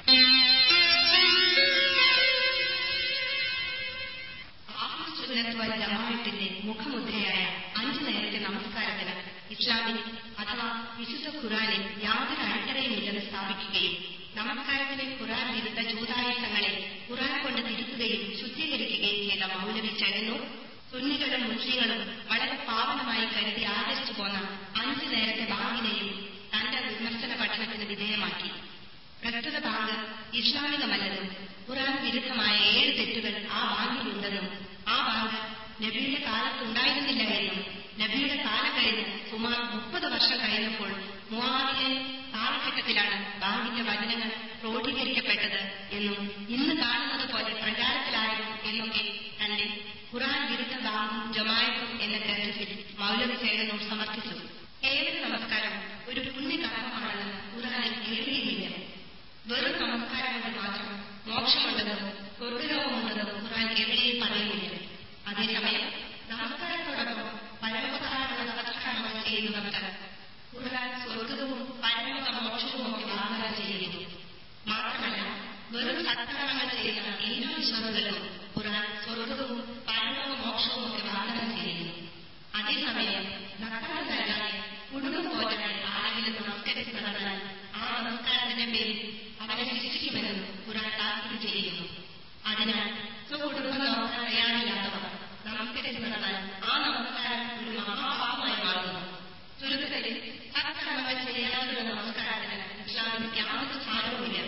[SPEAKER 2] സുന്നത്ത് വൽ ജമാഅത്തിന്റെ മുഖമുദ്രയായ അഞ്ചു നേരത്തെ നമസ്കാരത്തിന് ഇസ്ലാമിൽ അഥവാ വിശുദ്ധ ഖുറാനിൽ യാതൊരു അടിത്തറയുമില്ലെന്ന് സ്ഥാപിക്കുകയും നമസ്കാരത്തിലെ ഖുറാൻ വിരുദ്ധ ജൂതായുധങ്ങളെ ഖുറാൻ കൊണ്ട് തിരുത്തുകയും ശുദ്ധീകരിക്കുകയും ചെയ്ത മൗലവി ചരനൂർ സുന്നികളും മുസ്ലിങ്ങളും വളരെ പാവനമായി കരുതി ആചരിച്ചു പോന്ന അഞ്ചു നേരത്തെ ബാങ്കിനെയും തന്റെ വിമർശന പഠനത്തിന് വിധേയമാക്കി പ്രസ്തുത ബാങ്ക് ഇസ്ലാമികമല്ലെന്നും ഖുറാൻ വിരുദ്ധമായ ഏഴ് തെറ്റുകൾ ആ ബാങ്കിലുണ്ടെന്നും ആ ബാങ്ക് നബിയുടെ കാലത്തുണ്ടായിരുന്നില്ല എന്നും നബിയുടെ കാലം കഴിഞ്ഞ് സുമാർ മുപ്പത് വർഷം കഴിഞ്ഞപ്പോൾ മുവാവിയൻ കാലഘട്ടത്തിലാണ് ബാങ്കിന്റെ വചനങ്ങൾ ക്രോഡീകരിക്കപ്പെട്ടത് എന്നും ഇന്ന് കാണുന്നത് പോലെ പ്രചാരത്തിലായിരുന്നു എന്നൊക്കെ തന്റെ ഖുറാൻ വിരുദ്ധ ബാങ്കും ജമായത്തും എന്ന ഗ്രന്ഥത്തിൽ മൗലവി ചേരനൂർ സമർത്ഥിച്ചു ഏതൊരു നമസ്കാരം ഒരു പുണ്യകർമ്മമാണെന്ന് ഖുറാനിൽ എഴുതിയില്ല വെറും നമസ്കാരം കൊണ്ട് മാത്രം മോക്ഷമുണ്ടെന്നും സ്വർഗലോകമുണ്ടെന്നും ഖുറാൻ എവിടെയും പറയുന്നില്ല അതേസമയം നമസ്കാരത്തോടൊപ്പം പരമോപകാരമുള്ള സത്കർമ്മങ്ങൾ ചെയ്യുന്നവർക്ക് ഖുർആൻ സ്വർഗവും പരമോപ മോക്ഷവും ഒക്കെ വാഗ്ദാനം ചെയ്യുന്നു മാത്രമല്ല വെറും സത്കർമ്മങ്ങൾ ചെയ്യുന്ന എല്ലാ വിശ്വാസികൾക്കും ഖുർആൻ സ്വർഗവും പരമോപ മോക്ഷവും ഒക്കെ വാഗ്ദാനം ചെയ്യുന്നു അതേസമയം നക്കാൽ നൽകാതെ കുടുംബം പോറ്റാൻ ആരെങ്കിലും നമസ്കരിച്ച് നടന്നാൽ ആ നമസ്കാരത്തിന്റെ പേരിൽ അവനെ ശിക്ഷിക്കുമെന്ന് ഖുർആൻ താക്കീത് ചെയ്യുന്നു അതിനാൽ സ്വകുടുംബം നോക്കാൻ തയ്യാറില്ലാത്തവർ നമസ്കരിച്ച് നടന്നാൽ ആ നമസ്കാരം ഒരു മഹാപാപമായി മാറുന്നു ചുരുക്കത്തിൽ സത്കർമ്മങ്ങൾ ചെയ്യാനുള്ള നമസ്കാരത്തിന് ഇസ്ലാമിൽ യാതൊരു സ്ഥാനവുമില്ല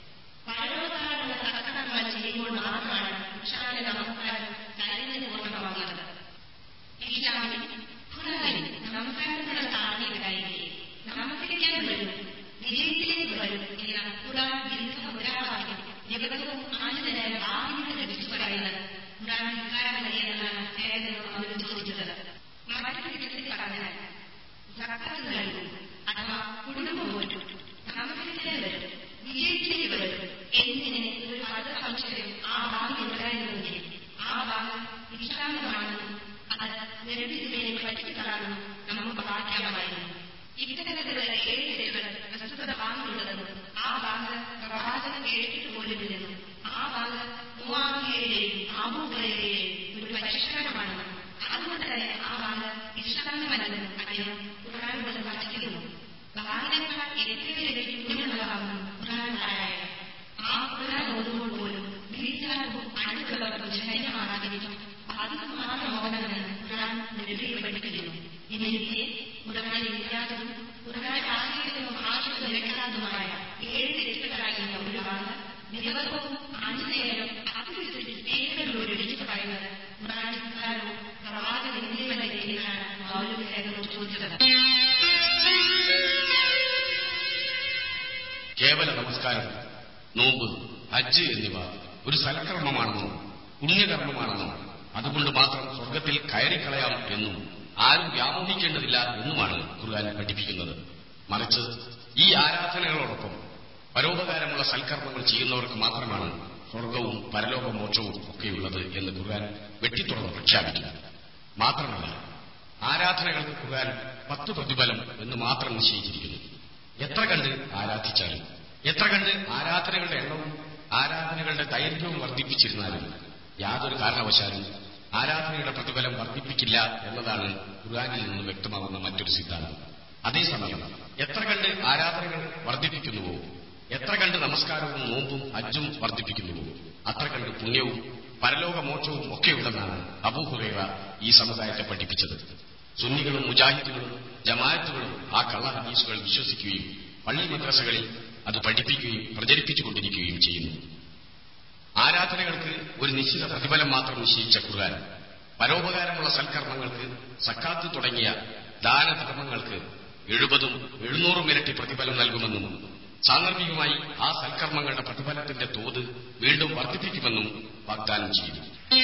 [SPEAKER 2] പരലോകാരമുള്ള സത്കർമ്മങ്ങൾ ചെയ്യുമ്പോൾ മാത്രമാണ് ഇസ്ലാമിലെ നമസ്കാരം ചൈതന്യ പൂർണ്ണമാകുന്നത് ഇസ്ലാമിൽ ഖുറാനിൽ നമസ്കാരത്തിനുള്ള സ്ഥാനീയതയായി നമസ്കരിക്കാൻ വരും വിജയത്തിലേക്ക് വരും എന്ന ഖുറാൻ വിരുദ്ധ മുദ്രാവാക്യം ദിവസവും ആഞ്ഞുതരാൻ ആദ്യത്തെ ലഭിച്ചു പറയുന്നത് ഖുറാൻ വികാരമല്ല എന്നാണ് ഏതെങ്കിലും അവർ ചോദിച്ചത് മറ്റൊരു വിധത്തിൽ പറഞ്ഞാൽ സക്കാത്ത് നൽകും അഥവാ കുടുംബം പോറ്റും നമസ്കരിക്കാൻ വരും വിജയത്തിലേക്ക് വരും എന്നിങ്ങനെ ഒരു പദ സംശയം ആ ഭാഗം ഉണ്ടായിരുന്നെങ്കിൽ ആ ഭാഗം ഇസ്ലാമികമാണെന്നും അത് നിരവധിയെ പഠിപ്പിക്കാണെന്നും നമുക്ക് വായിക്കാമായിരുന്നു ഇത്തരത്തിലുള്ള ഏഴ് തെറ്റുകൾ പ്രസ്തുത ഭാഗമുള്ളതെന്നും ആ ഭാഗം പ്രവാചകൻ കേട്ടിട്ട് പോലുമില്ലെന്നും ആ ഭാഗം മൂവാമിയയുടെയും ആബൂബയുടെയും ഒരു പരിഷ്കാരമാണെന്നും അതുകൊണ്ട് തന്നെ ആ ഭാഗം ഇസ്ലാമികമല്ലെന്നും അദ്ദേഹം ഖുർആാനിലൂടെ പഠിക്കുന്നു ഭാഗനേക്കാൾ എത്രയോ പുണ്യമുള്ളതാണെന്നും ഖുർആൻ പാരായണം ആ ഖുർആൻ ഓതുമ്പോൾ പോലും വീട്ടുകാർക്കും അടുത്തുള്ളവർക്കും ശരീരമാകാതിരിക്കും അതിന് മാത്രം ഓടണമെന്ന് ഖുർആൻ നിരവധി പഠിപ്പിക്കുന്നു എന്നിരിക്കെ ഖുർആനിൽ ഇല്ലാത്തതും ഖുർആൻ ആശയത്തിനും ഭാഷയ്ക്ക് നിരക്കാത്തതുമായ ഏഴ് തെറ്റുകളായിരുന്ന ഒരു വാക്ക് ദിവസവും അഞ്ചു നേരം അതിവിധത്തിൽ പേരുകളിലൂടെ വിളിച്ചു പറയുന്നത് ഖുർആൻ നിസ്കാരവും പ്രവാചക നിന്ദയമല്ലേ എന്നാണ് മൗലവി സാഹിബിനോട് ചോദിച്ചത്
[SPEAKER 3] കേവല നമസ്കാരം നോമ്പ് ഹജ്ജ് എന്നിവ ഒരു സൽക്കർമ്മമാണെന്നും പുണ്യകർമ്മമാണെന്നും അതുകൊണ്ട് മാത്രം സ്വർഗത്തിൽ കയറിക്കളയാം എന്നും ആരും വ്യാമോഹിക്കേണ്ടതില്ല എന്നുമാണ് ഖുർആൻ പഠിപ്പിക്കുന്നത് മറിച്ച് ഈ ആരാധനകളോടൊപ്പം പരോപകാരമുള്ള സൽക്കർമ്മങ്ങൾ ചെയ്യുന്നവർക്ക് മാത്രമാണ് സ്വർഗവും പരലോകമോക്ഷവും ഒക്കെയുള്ളത് എന്ന് ഖുർആൻ വെട്ടിത്തുറന്ന് പ്രഖ്യാപിക്കുന്നു മാത്രമല്ല ആരാധനകൾക്ക് ഖുർആൻ പത്ത് പ്രതിഫലം എന്ന് മാത്രം നിശ്ചയിച്ചിരിക്കുന്നു എത്ര കണ്ട് ആരാധിച്ചാലും എത്ര കണ്ട് ആരാധനകളുടെ എണ്ണവും ആരാധനകളുടെ ദൈർഘ്യവും വർദ്ധിപ്പിച്ചിരുന്നാലും യാതൊരു കാരണവശാലും ആരാധനയുടെ പ്രതിഫലം വർദ്ധിപ്പിക്കില്ല എന്നതാണ് ഖുർആനിൽ നിന്ന് വ്യക്തമാകുന്ന മറ്റൊരു സിദ്ധാന്തം അതേസമയം എത്ര കണ്ട് ആരാധനകൾ വർദ്ധിപ്പിക്കുന്നുവോ എത്ര കണ്ട് നമസ്കാരവും നോമ്പും ഹജ്ജും വർദ്ധിപ്പിക്കുന്നുവോ അത്ര കണ്ട് പുണ്യവും പരലോകമോക്ഷവും ഒക്കെയുണ്ടെന്നാണ് അബൂഹുറൈറ ഈ സമുദായത്തെ പഠിപ്പിച്ചത് സുന്നികളും മുജാഹിദുകളും ജമാഅത്തുകളും ആ കള്ള ഹദീസുകൾ വിശ്വസിക്കുകയും പള്ളി മദ്രസകളിൽ അത് പഠിപ്പിക്കുകയും പ്രചരിപ്പിച്ചുകൊണ്ടിരിക്കുകയും ചെയ്യുന്നു ആരാധനകൾക്ക് ഒരു നിശ്ചിത പ്രതിഫലം മാത്രം നിശ്ചയിച്ച ഖുർആൻ പരോപകാരമുള്ള സൽക്കർമ്മങ്ങൾക്ക് സക്കാത്ത് തുടങ്ങിയ ദാനധർമ്മങ്ങൾക്ക് എഴുപതും എഴുന്നൂറും ഇരട്ടി പ്രതിഫലം നൽകുമെന്നും സാന്ദർഭികമായി ആ സൽക്കർമ്മങ്ങളുടെ പ്രതിഫലത്തിന്റെ തോത് വീണ്ടും വർദ്ധിപ്പിക്കുമെന്നും വാഗ്ദാനം ചെയ്തു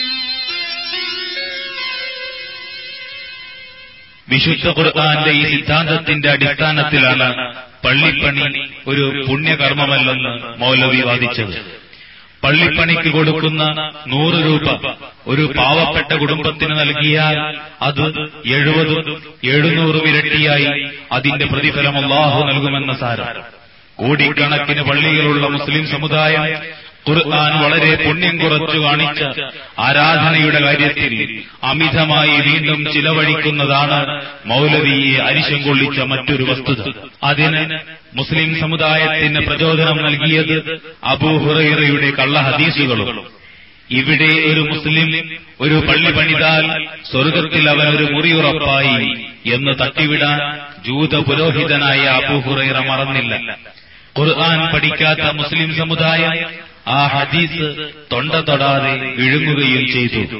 [SPEAKER 1] വിശുദ്ധ ഖുർആന്റെ ഈ സിദ്ധാന്തത്തിന്റെ അടിസ്ഥാനത്തിലാണ് പള്ളിപ്പണി ഒരു പുണ്യകർമ്മമല്ലെന്ന് മൗലവി വാദിച്ചത് പള്ളിപ്പണിക്ക് കൊടുക്കുന്ന നൂറ് രൂപ ഒരു പാവപ്പെട്ട കുടുംബത്തിന് നൽകിയാൽ അത് എഴുപതും എഴുന്നൂറും ഇരട്ടിയായി അതിന്റെ പ്രതിഫലം അള്ളാഹു നൽകുമെന്ന സാരം കോടിക്കണക്കിന് പള്ളികളുള്ള മുസ്ലിം സമുദായം ഖുർആൻ വളരെ പുണ്യം കുറച്ചു കാണിച്ച ആരാധനയുടെ കാര്യത്തിൽ അമിതമായി വീണ്ടും ചിലവഴിക്കുന്നതാണ് മൗലവിയെ അരിശം കൊള്ളിച്ച മറ്റൊരു വസ്തുത അതിന് മുസ്ലിം സമുദായത്തിന് പ്രചോദനം നൽകിയത് അബൂഹുറൈറയുടെ കള്ള ഹദീസുകളും ഇവിടെ ഒരു മുസ്ലിം ഒരു പള്ളി പണിതാൽ സ്വർഗത്തിൽ അവൻ ഒരു മുറിയുറപ്പായി എന്ന് തട്ടിവിടാൻ ജൂത പുരോഹിതനായ അബൂഹുറൈറ മറന്നില്ല ഖുർആൻ പഠിക്കാത്ത മുസ്ലിം സമുദായം ആ ഹദീസ് തൊണ്ട തൊടാതെ വിഴുങ്ങുകയും ചെയ്തു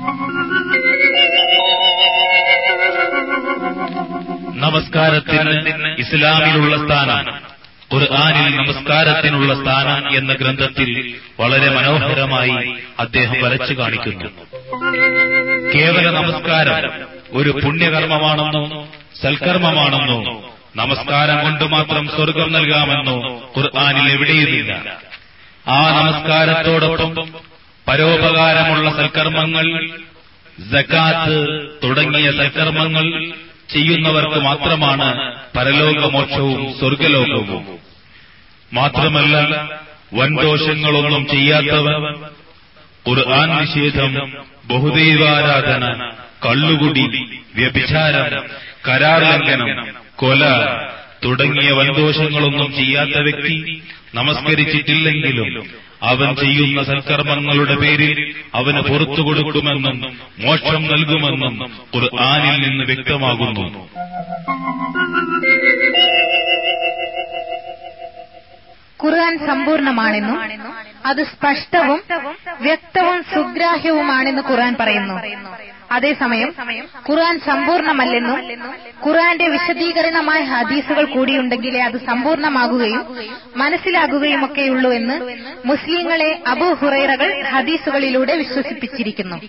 [SPEAKER 1] നമസ്കാരത്തിന് ഇസ്ലാമിലുള്ള സ്ഥാനം ഖുർആാനിൽ നമസ്കാരത്തിനുള്ള സ്ഥാനം എന്ന ഗ്രന്ഥത്തിൽ വളരെ മനോഹരമായി അദ്ദേഹം വരച്ചു കാണിക്കുന്നു കേവല നമസ്കാരം ഒരു പുണ്യകർമ്മമാണെന്നോ സൽക്കർമ്മമാണെന്നോ നമസ്കാരം കൊണ്ട് മാത്രം സ്വർഗം നൽകാമെന്നോ ഖുർആാനിൽ എവിടെയുമില്ല ആ നമസ്കാരത്തോടൊപ്പം പരോപകാരമുള്ള സൽക്കർമ്മങ്ങൾ ജക്കാത്ത് തുടങ്ങിയ സൽക്കർമ്മങ്ങൾ ചെയ്യുന്നവർക്ക് മാത്രമാണ് പരലോകമോക്ഷവും സ്വർഗലോകവും മാത്രമല്ല വൻദോഷങ്ങളൊന്നും ചെയ്യാത്തവൻ ഖുർആൻ നിഷേധം ബഹുദൈവാരാധന കള്ളുകുടി വ്യഭിചാരം കരാർ ലംഘനം കൊല തുടങ്ങിയ വൻദോഷങ്ങളൊന്നും ചെയ്യാത്ത വ്യക്തി നമസ്കരിച്ചിട്ടില്ലെങ്കിലും അവൻ ചെയ്യുന്ന സൽക്കർമ്മങ്ങളുടെ പേരിൽ അവന് പുറത്തു കൊടുക്കുമെന്നും മോക്ഷം നൽകുമെന്നും ഖുർആാനിൽ നിന്ന് വ്യക്തമാകുന്നു
[SPEAKER 4] ഖുർആൻ സമ്പൂർണമാണെന്നും അത് സ്പഷ്ടവും വ്യക്തവും സുഗ്രാഹ്യവുമാണെന്ന് ഖുർആൻ പറയുന്നു അതേസമയം ഖുർആൻ സമ്പൂർണമല്ലെന്നും ഖുർആന്റെ വിശദീകരണമായ ഹദീസുകൾ കൂടിയുണ്ടെങ്കിലേ അത് സമ്പൂർണമാകുകയും മനസ്സിലാകുകയും ഒക്കെയുള്ളൂ എന്ന് മുസ്ലിങ്ങളെ അബൂ ഹുറൈറകൾ ഹദീസുകളിലൂടെ വിശ്വസിപ്പിച്ചിരിക്കുന്നു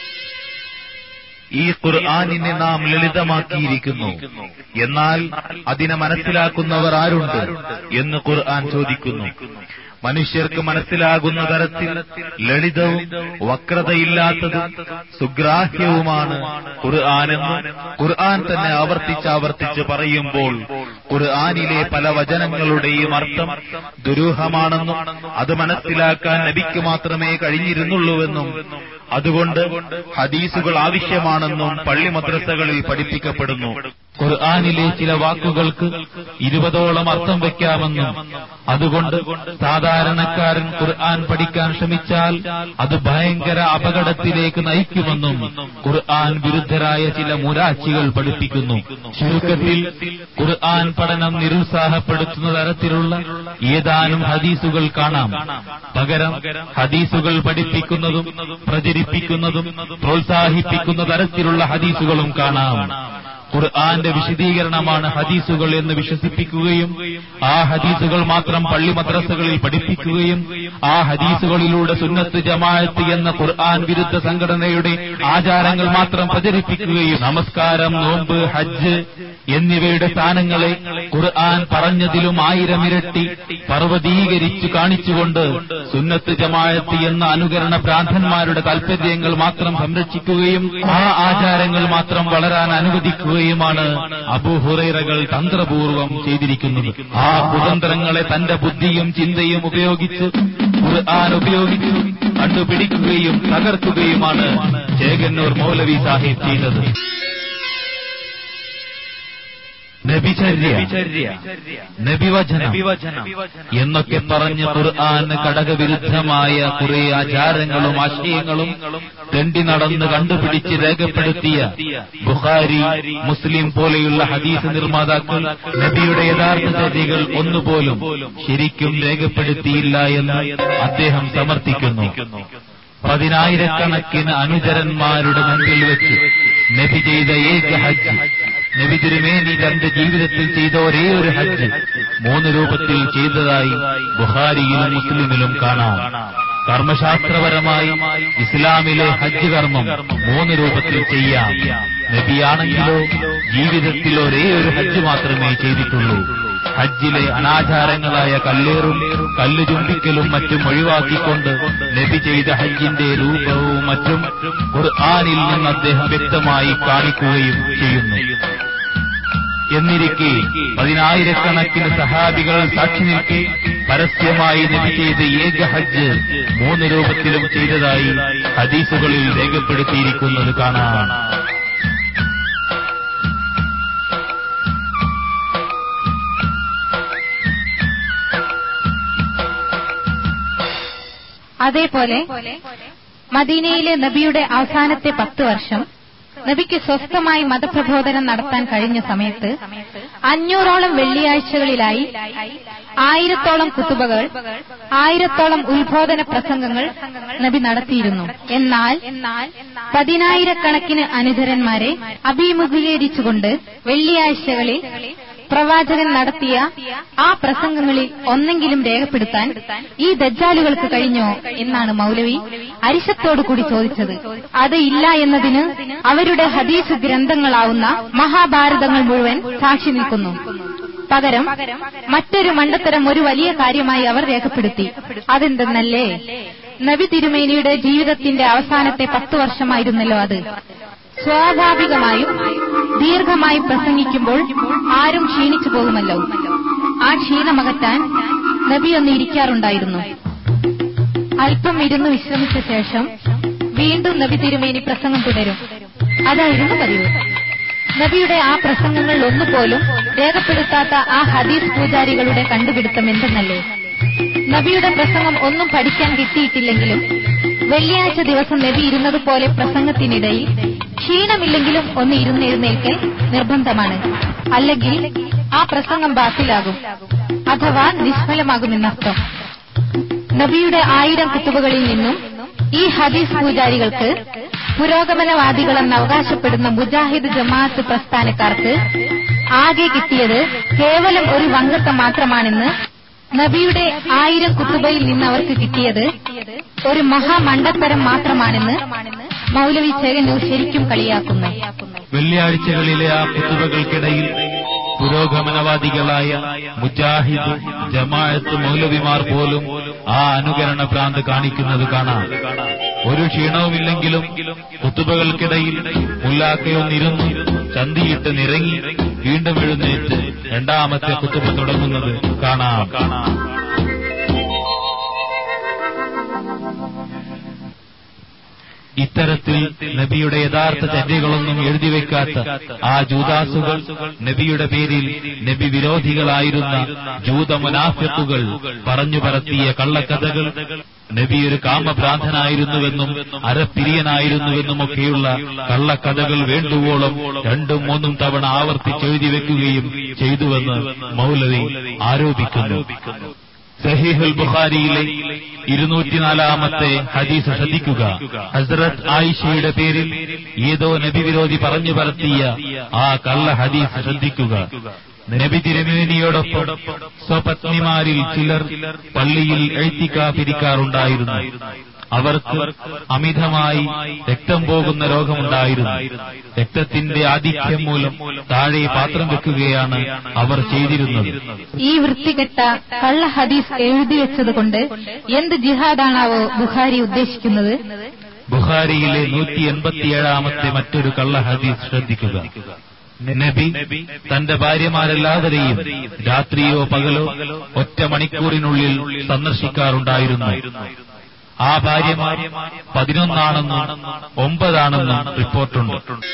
[SPEAKER 1] ഈ ഖുർആാനിനെ നാം ലളിതമാക്കിയിരിക്കുന്നു എന്നാൽ അതിനെ മനസ്സിലാക്കുന്നവർ ആരുണ്ട് എന്ന് ഖുർആൻ ചോദിക്കുന്നു മനുഷ്യർക്ക് മനസ്സിലാകുന്ന തരത്തിൽ ലളിതവും വക്രതയില്ലാത്തതും സുഗ്രാഹ്യവുമാണ് ഖുർആാനെന്ന് ഖുർആൻ തന്നെ ആവർത്തിച്ച് ആവർത്തിച്ച് പറയുമ്പോൾ ഖുർആാനിലെ പല വചനങ്ങളുടെയും അർത്ഥം ദുരൂഹമാണെന്നും അത് മനസ്സിലാക്കാൻ നബിക്ക് മാത്രമേ കഴിഞ്ഞിരുന്നുള്ളൂവെന്നും അതുകൊണ്ട് ഹദീസുകൾ ആവശ്യമാണെന്നും പള്ളി മദ്രസകളിൽ പഠിപ്പിക്കപ്പെടുന്നു ഖുർആാനിലെ ചില വാക്കുകൾക്ക് ഇരുപതോളം അർത്ഥം വയ്ക്കാമെന്നും അതുകൊണ്ട് സാധാരണക്കാരൻ ഖുർആൻ പഠിക്കാൻ ശ്രമിച്ചാൽ അത് ഭയങ്കര അപകടത്തിലേക്ക് നയിക്കുമെന്നും ഖുർആൻ വിരുദ്ധരായ ചില മുരാച്ചികൾ പഠിപ്പിക്കുന്നു ചുരുക്കത്തിൽ ഖുർആൻ പഠനം നിരുത്സാഹപ്പെടുത്തുന്ന തരത്തിലുള്ള ഏതാനും ഹദീസുകൾ കാണാം പകരം ഹദീസുകൾ പഠിപ്പിക്കുന്നതും പ്രചരിപ്പിക്കുന്നതും പ്രോത്സാഹിപ്പിക്കുന്ന തരത്തിലുള്ള ഹദീസുകളും കാണാം ഖുർആന്റെ വിശദീകരണമാണ് ഹദീസുകൾ എന്ന് വിശ്വസിപ്പിക്കുകയും ആ ഹദീസുകൾ മാത്രം പള്ളി മദ്രസകളിൽ പഠിപ്പിക്കുകയും ആ ഹദീസുകളിലൂടെ സുന്നത്ത് ജമാഅത്ത് എന്ന ഖുർആൻ വിരുദ്ധ സംഘടനയുടെ ആചാരങ്ങൾ മാത്രം പ്രചരിപ്പിക്കുകയും നമസ്കാരം നോമ്പ് ഹജ്ജ് എന്നിവയുടെ സ്ഥാനങ്ങളെ ഖുർആൻ പറഞ്ഞതിലും ആയിരം ഇരട്ടി പർവ്വതീകരിച്ചു കാണിച്ചുകൊണ്ട് സുന്നത്ത് ജമാഅത്ത് എന്ന അനുകരണ ഭ്രാന്തന്മാരുടെ താൽപര്യങ്ങൾ മാത്രം സംരക്ഷിക്കുകയും ആ ആചാരങ്ങൾ മാത്രം വളരാൻ അനുവദിക്കുകയുമാണ് അബുഹുറൈറകൾ തന്ത്രപൂർവം ചെയ്തിരിക്കുന്നത് ആ കുതന്ത്രങ്ങളെ തന്റെ ബുദ്ധിയും ചിന്തയും ഉപയോഗിച്ച് ഖുർആൻ ഉപയോഗിച്ച് കണ്ടുപിടിക്കുകയും തകർക്കുകയുമാണ് ചേകന്നൂർ മൗലവി സാഹിബ് ചെയ്തത് നബിചര്യ നബിവചനം എന്നൊക്കെ പറഞ്ഞ് ഖുർആന് ഘടകവിരുദ്ധമായ കുറെ ആചാരങ്ങളും ആശയങ്ങളും തെണ്ടി നടന്ന് കണ്ടുപിടിച്ച് രേഖപ്പെടുത്തിയ ബുഖാരി മുസ്ലിം പോലെയുള്ള ഹദീസ് നിർമ്മാതാക്കൾ നബിയുടെ യഥാർത്ഥ ചര്യകൾ ഒന്നുപോലും ശരിക്കും രേഖപ്പെടുത്തിയില്ല എന്ന് അദ്ദേഹം സമർത്ഥിക്കുന്നു പതിനായിരക്കണക്കിന് അനുചരന്മാരുടെ മുമ്പിൽ വെച്ച് നബി ചെയ്ത ഏക ഹജ്ജ് നബി തിരുമേനി തന്റെ ജീവിതത്തിൽ ചെയ്ത ഒരേ ഒരു ഹജ്ജ് മൂന്ന് രൂപത്തിൽ ചെയ്തതായി ബുഹാരിയിലും മുസ്ലിമിലും കാണാം കർമ്മശാസ്ത്രപരമായി ഇസ്ലാമിലെ ഹജ്ജ് കർമ്മം മൂന്ന് രൂപത്തിൽ ചെയ്യാം നബിയാണെങ്കിലോ ജീവിതത്തിൽ ഒരേ ഒരു ഹജ്ജ് മാത്രമേ ചെയ്തിട്ടുള്ളൂ ഹജ്ജിലെ അനാചാരങ്ങളായ കല്ലേറും കല്ല് ചുംബിക്കലും മറ്റും ഒഴിവാക്കിക്കൊണ്ട് നബി ചെയ്ത ഹജ്ജിന്റെ രൂപവും മറ്റും ഖുർആാനിൽ നിന്ന് അദ്ദേഹം വ്യക്തമായി കാണിക്കുകയും ചെയ്യുന്നു എന്നിരിക്കെ പതിനായിരക്കണക്കിന് സഹാബികൾ സാക്ഷി നിൽക്കെ പരസ്യമായി നബി ചെയ്ത ഏക ഹജ്ജ് മൂന്ന് രൂപത്തിലും ചെയ്തതായി ഹദീസുകളിൽ രേഖപ്പെടുത്തിയിരിക്കുന്നത് കാണാം
[SPEAKER 4] അതേപോലെ മദീനയിലെ നബിയുടെ അവസാനത്തെ പത്ത് വർഷം നബിക്ക് സ്വസ്ഥമായി മതപ്രബോധനം നടത്താൻ കഴിഞ്ഞ സമയത്ത് അഞ്ഞൂറോളം വെള്ളിയാഴ്ചകളിലായി ആയിരത്തോളം കുത്തുബകൾ ആയിരത്തോളം ഉത്ബോധന പ്രസംഗങ്ങൾ നബി നടത്തിയിരുന്നു എന്നാൽ പതിനായിരക്കണക്കിന് അനുചരന്മാരെ അഭിമുഖീകരിച്ചുകൊണ്ട് വെള്ളിയാഴ്ചകളിൽ പ്രവാചകൻ നടത്തിയ ആ പ്രസംഗങ്ങളിൽ ഒന്നെങ്കിലും രേഖപ്പെടുത്താൻ ഈ ദജ്ജാലുകൾക്ക് കഴിഞ്ഞോ എന്നാണ് മൗലവി അരിശത്തോടു കൂടി ചോദിച്ചത് അത് ഇല്ല എന്നതിന് അവരുടെ ഹദീസ് ഗ്രന്ഥങ്ങളാവുന്ന മഹാഭാരതങ്ങൾ മുഴുവൻ സാക്ഷി നിൽക്കുന്നു പകരം മറ്റൊരു മണ്ടത്തരം ഒരു വലിയ കാര്യമായി അവർ രേഖപ്പെടുത്തി അതെന്തെന്നല്ലേ നബി തിരുമേനിയുടെ ജീവിതത്തിന്റെ അവസാനത്തെ പത്തു വർഷമായിരുന്നല്ലോ അത് സ്വാഭാവികമായും ദീർഘമായി പ്രസംഗിക്കുമ്പോൾ ആരും ക്ഷീണിച്ചു പോകുമല്ലോ ആ ക്ഷീണമകറ്റാൻ നബി ഒന്ന് ഇരിക്കാറുണ്ടായിരുന്നു അല്പം ഇരുന്ന് വിശ്രമിച്ച ശേഷം വീണ്ടും നബി തിരുമേനി പ്രസംഗം തുടരും അതായിരുന്നു പതിവ് നബിയുടെ ആ പ്രസംഗങ്ങൾ ഒന്നുപോലും രേഖപ്പെടുത്താത്ത ആ ഹദീസ് പൂജാരികളുടെ കണ്ടുപിടുത്തം എന്തെന്നല്ലേ നബിയുടെ പ്രസംഗം ഒന്നും പഠിക്കാൻ കിട്ടിയിട്ടില്ലെങ്കിലും വെള്ളിയാഴ്ച ദിവസം നബി ഇരുന്നതുപോലെ പ്രസംഗത്തിനിടയിൽ ക്ഷീണമില്ലെങ്കിലും ഒന്ന് ഇരുന്നെഴുന്നേൽക്കൽ നിർബന്ധമാണ് അല്ലെങ്കിൽ ആ പ്രസംഗം ബാത്തിലാകും അഥവാ നിഷ്ഫലമാകുമെന്നർത്ഥം നബിയുടെ ആയിരം കുത്തുബകളിൽ നിന്നും ഈ ഹദീസ് പൂജാരികൾക്ക് പുരോഗമനവാദികളെന്ന് അവകാശപ്പെടുന്ന മുജാഹിദ് ജമാഅത്ത് പ്രസ്ഥാനക്കാർക്ക് ആകെ കിട്ടിയത് കേവലം ഒരു വങ്കത്വം മാത്രമാണെന്ന് നബിയുടെ ആയിരം കുത്തുബയിൽ നിന്ന് അവർക്ക് കിട്ടിയത് ഒരു മഹാമണ്ടത്തരം മാത്രമാണെന്ന് മൗലവി ചേകന്നൂർ ശരിക്കും കളിയാക്കുന്നു
[SPEAKER 1] വെള്ളിയാഴ്ചകളിലെ ആ കുത്തുവകൾക്കിടയിൽ പുരോഗമനവാദികളായ മുജാഹിദ് ജമാഅത്ത് മൗലവിമാർ പോലും ആ അനുകരണ ഭ്രാന്ത് കാണിക്കുന്നത് കാണാം ഒരു ക്ഷീണവുമില്ലെങ്കിലും കുത്തുബകൾക്കിടയിൽ മുല്ലാക്കയൊന്നിരുന്നു ചന്തിയിട്ട് നിറങ്ങി വീണ്ടും എഴുന്നേറ്റ് രണ്ടാമത്തെ കുത്തുബ തുടങ്ങുന്നത് കാണാം ഇത്തരത്തിൽ നബിയുടെ യഥാർത്ഥ ചര്യകളൊന്നും എഴുതി വെക്കാത്ത ആ ജൂദാസുകൾ നബിയുടെ പേരിൽ നബി വിരോധികളായിരുന്ന ജൂത മുനാഫിക്കുകൾ പറഞ്ഞു പരത്തിയ കള്ളക്കഥകൾ നബി ഒരു കാമഭ്രാന്തനായിരുന്നുവെന്നും അരപ്പിരിയനായിരുന്നുവെന്നുമൊക്കെയുള്ള കള്ളക്കഥകൾ വേണ്ടുവോളം രണ്ടും മൂന്നും തവണ ആവർത്തിച്ചെഴുതി വെക്കുകയും ചെയ്തുവെന്ന് മൗലവി ആരോപിക്കുന്നു സഹീഹുൽ ബുഖാരിയിലെ ഇരുന്നൂറ്റിനാലാമത്തെ ഹദീസ് ശ്രദ്ധിക്കുക ഹസ്രത്ത് ആയിഷയുടെ പേരിൽ ഏതോ നബി വിരോധി പറഞ്ഞു പരത്തിയ ആ കള്ള ഹദീസ് ശ്രദ്ധിക്കുക നബി തിരുമേനിയോടൊപ്പം സ്വപത്നിമാരിൽ ചിലർ പള്ളിയിൽ എഴുത്തിക്കാതിരിക്കാറുണ്ടായിരുന്നു അവർക്ക് അമിതമായി രക്തം പോകുന്ന രോഗമുണ്ടായിരുന്നു രക്തത്തിന്റെ ആധിക്യം മൂലം താഴെ പാത്രം വെക്കുകയാണ് അവർ ചെയ്തിരുന്നത്
[SPEAKER 4] ഈ വൃത്തികെട്ട കള്ള ഹദീസ് എഴുതി വെച്ചതുകൊണ്ട് എന്ത് ജിഹാദാണാവോ ബുഖാരി ഉദ്ദേശിക്കുന്നത്
[SPEAKER 1] ബുഖാരിയിലെ നൂറ്റി എൺപത്തിയേഴാമത്തെ മറ്റൊരു കള്ള ഹദീസ് ശ്രദ്ധിക്കുക നബി തന്റെ ഭാര്യമാരെല്ലാവരെയും രാത്രിയോ പകലോ ഒറ്റ മണിക്കൂറിനുള്ളിൽ സന്ദർശിക്കാറുണ്ടായിരുന്നു ആ ഭാര്യമാർ പതിനൊന്നാണെന്നും ഒമ്പതാണെന്നും റിപ്പോർട്ടുണ്ട്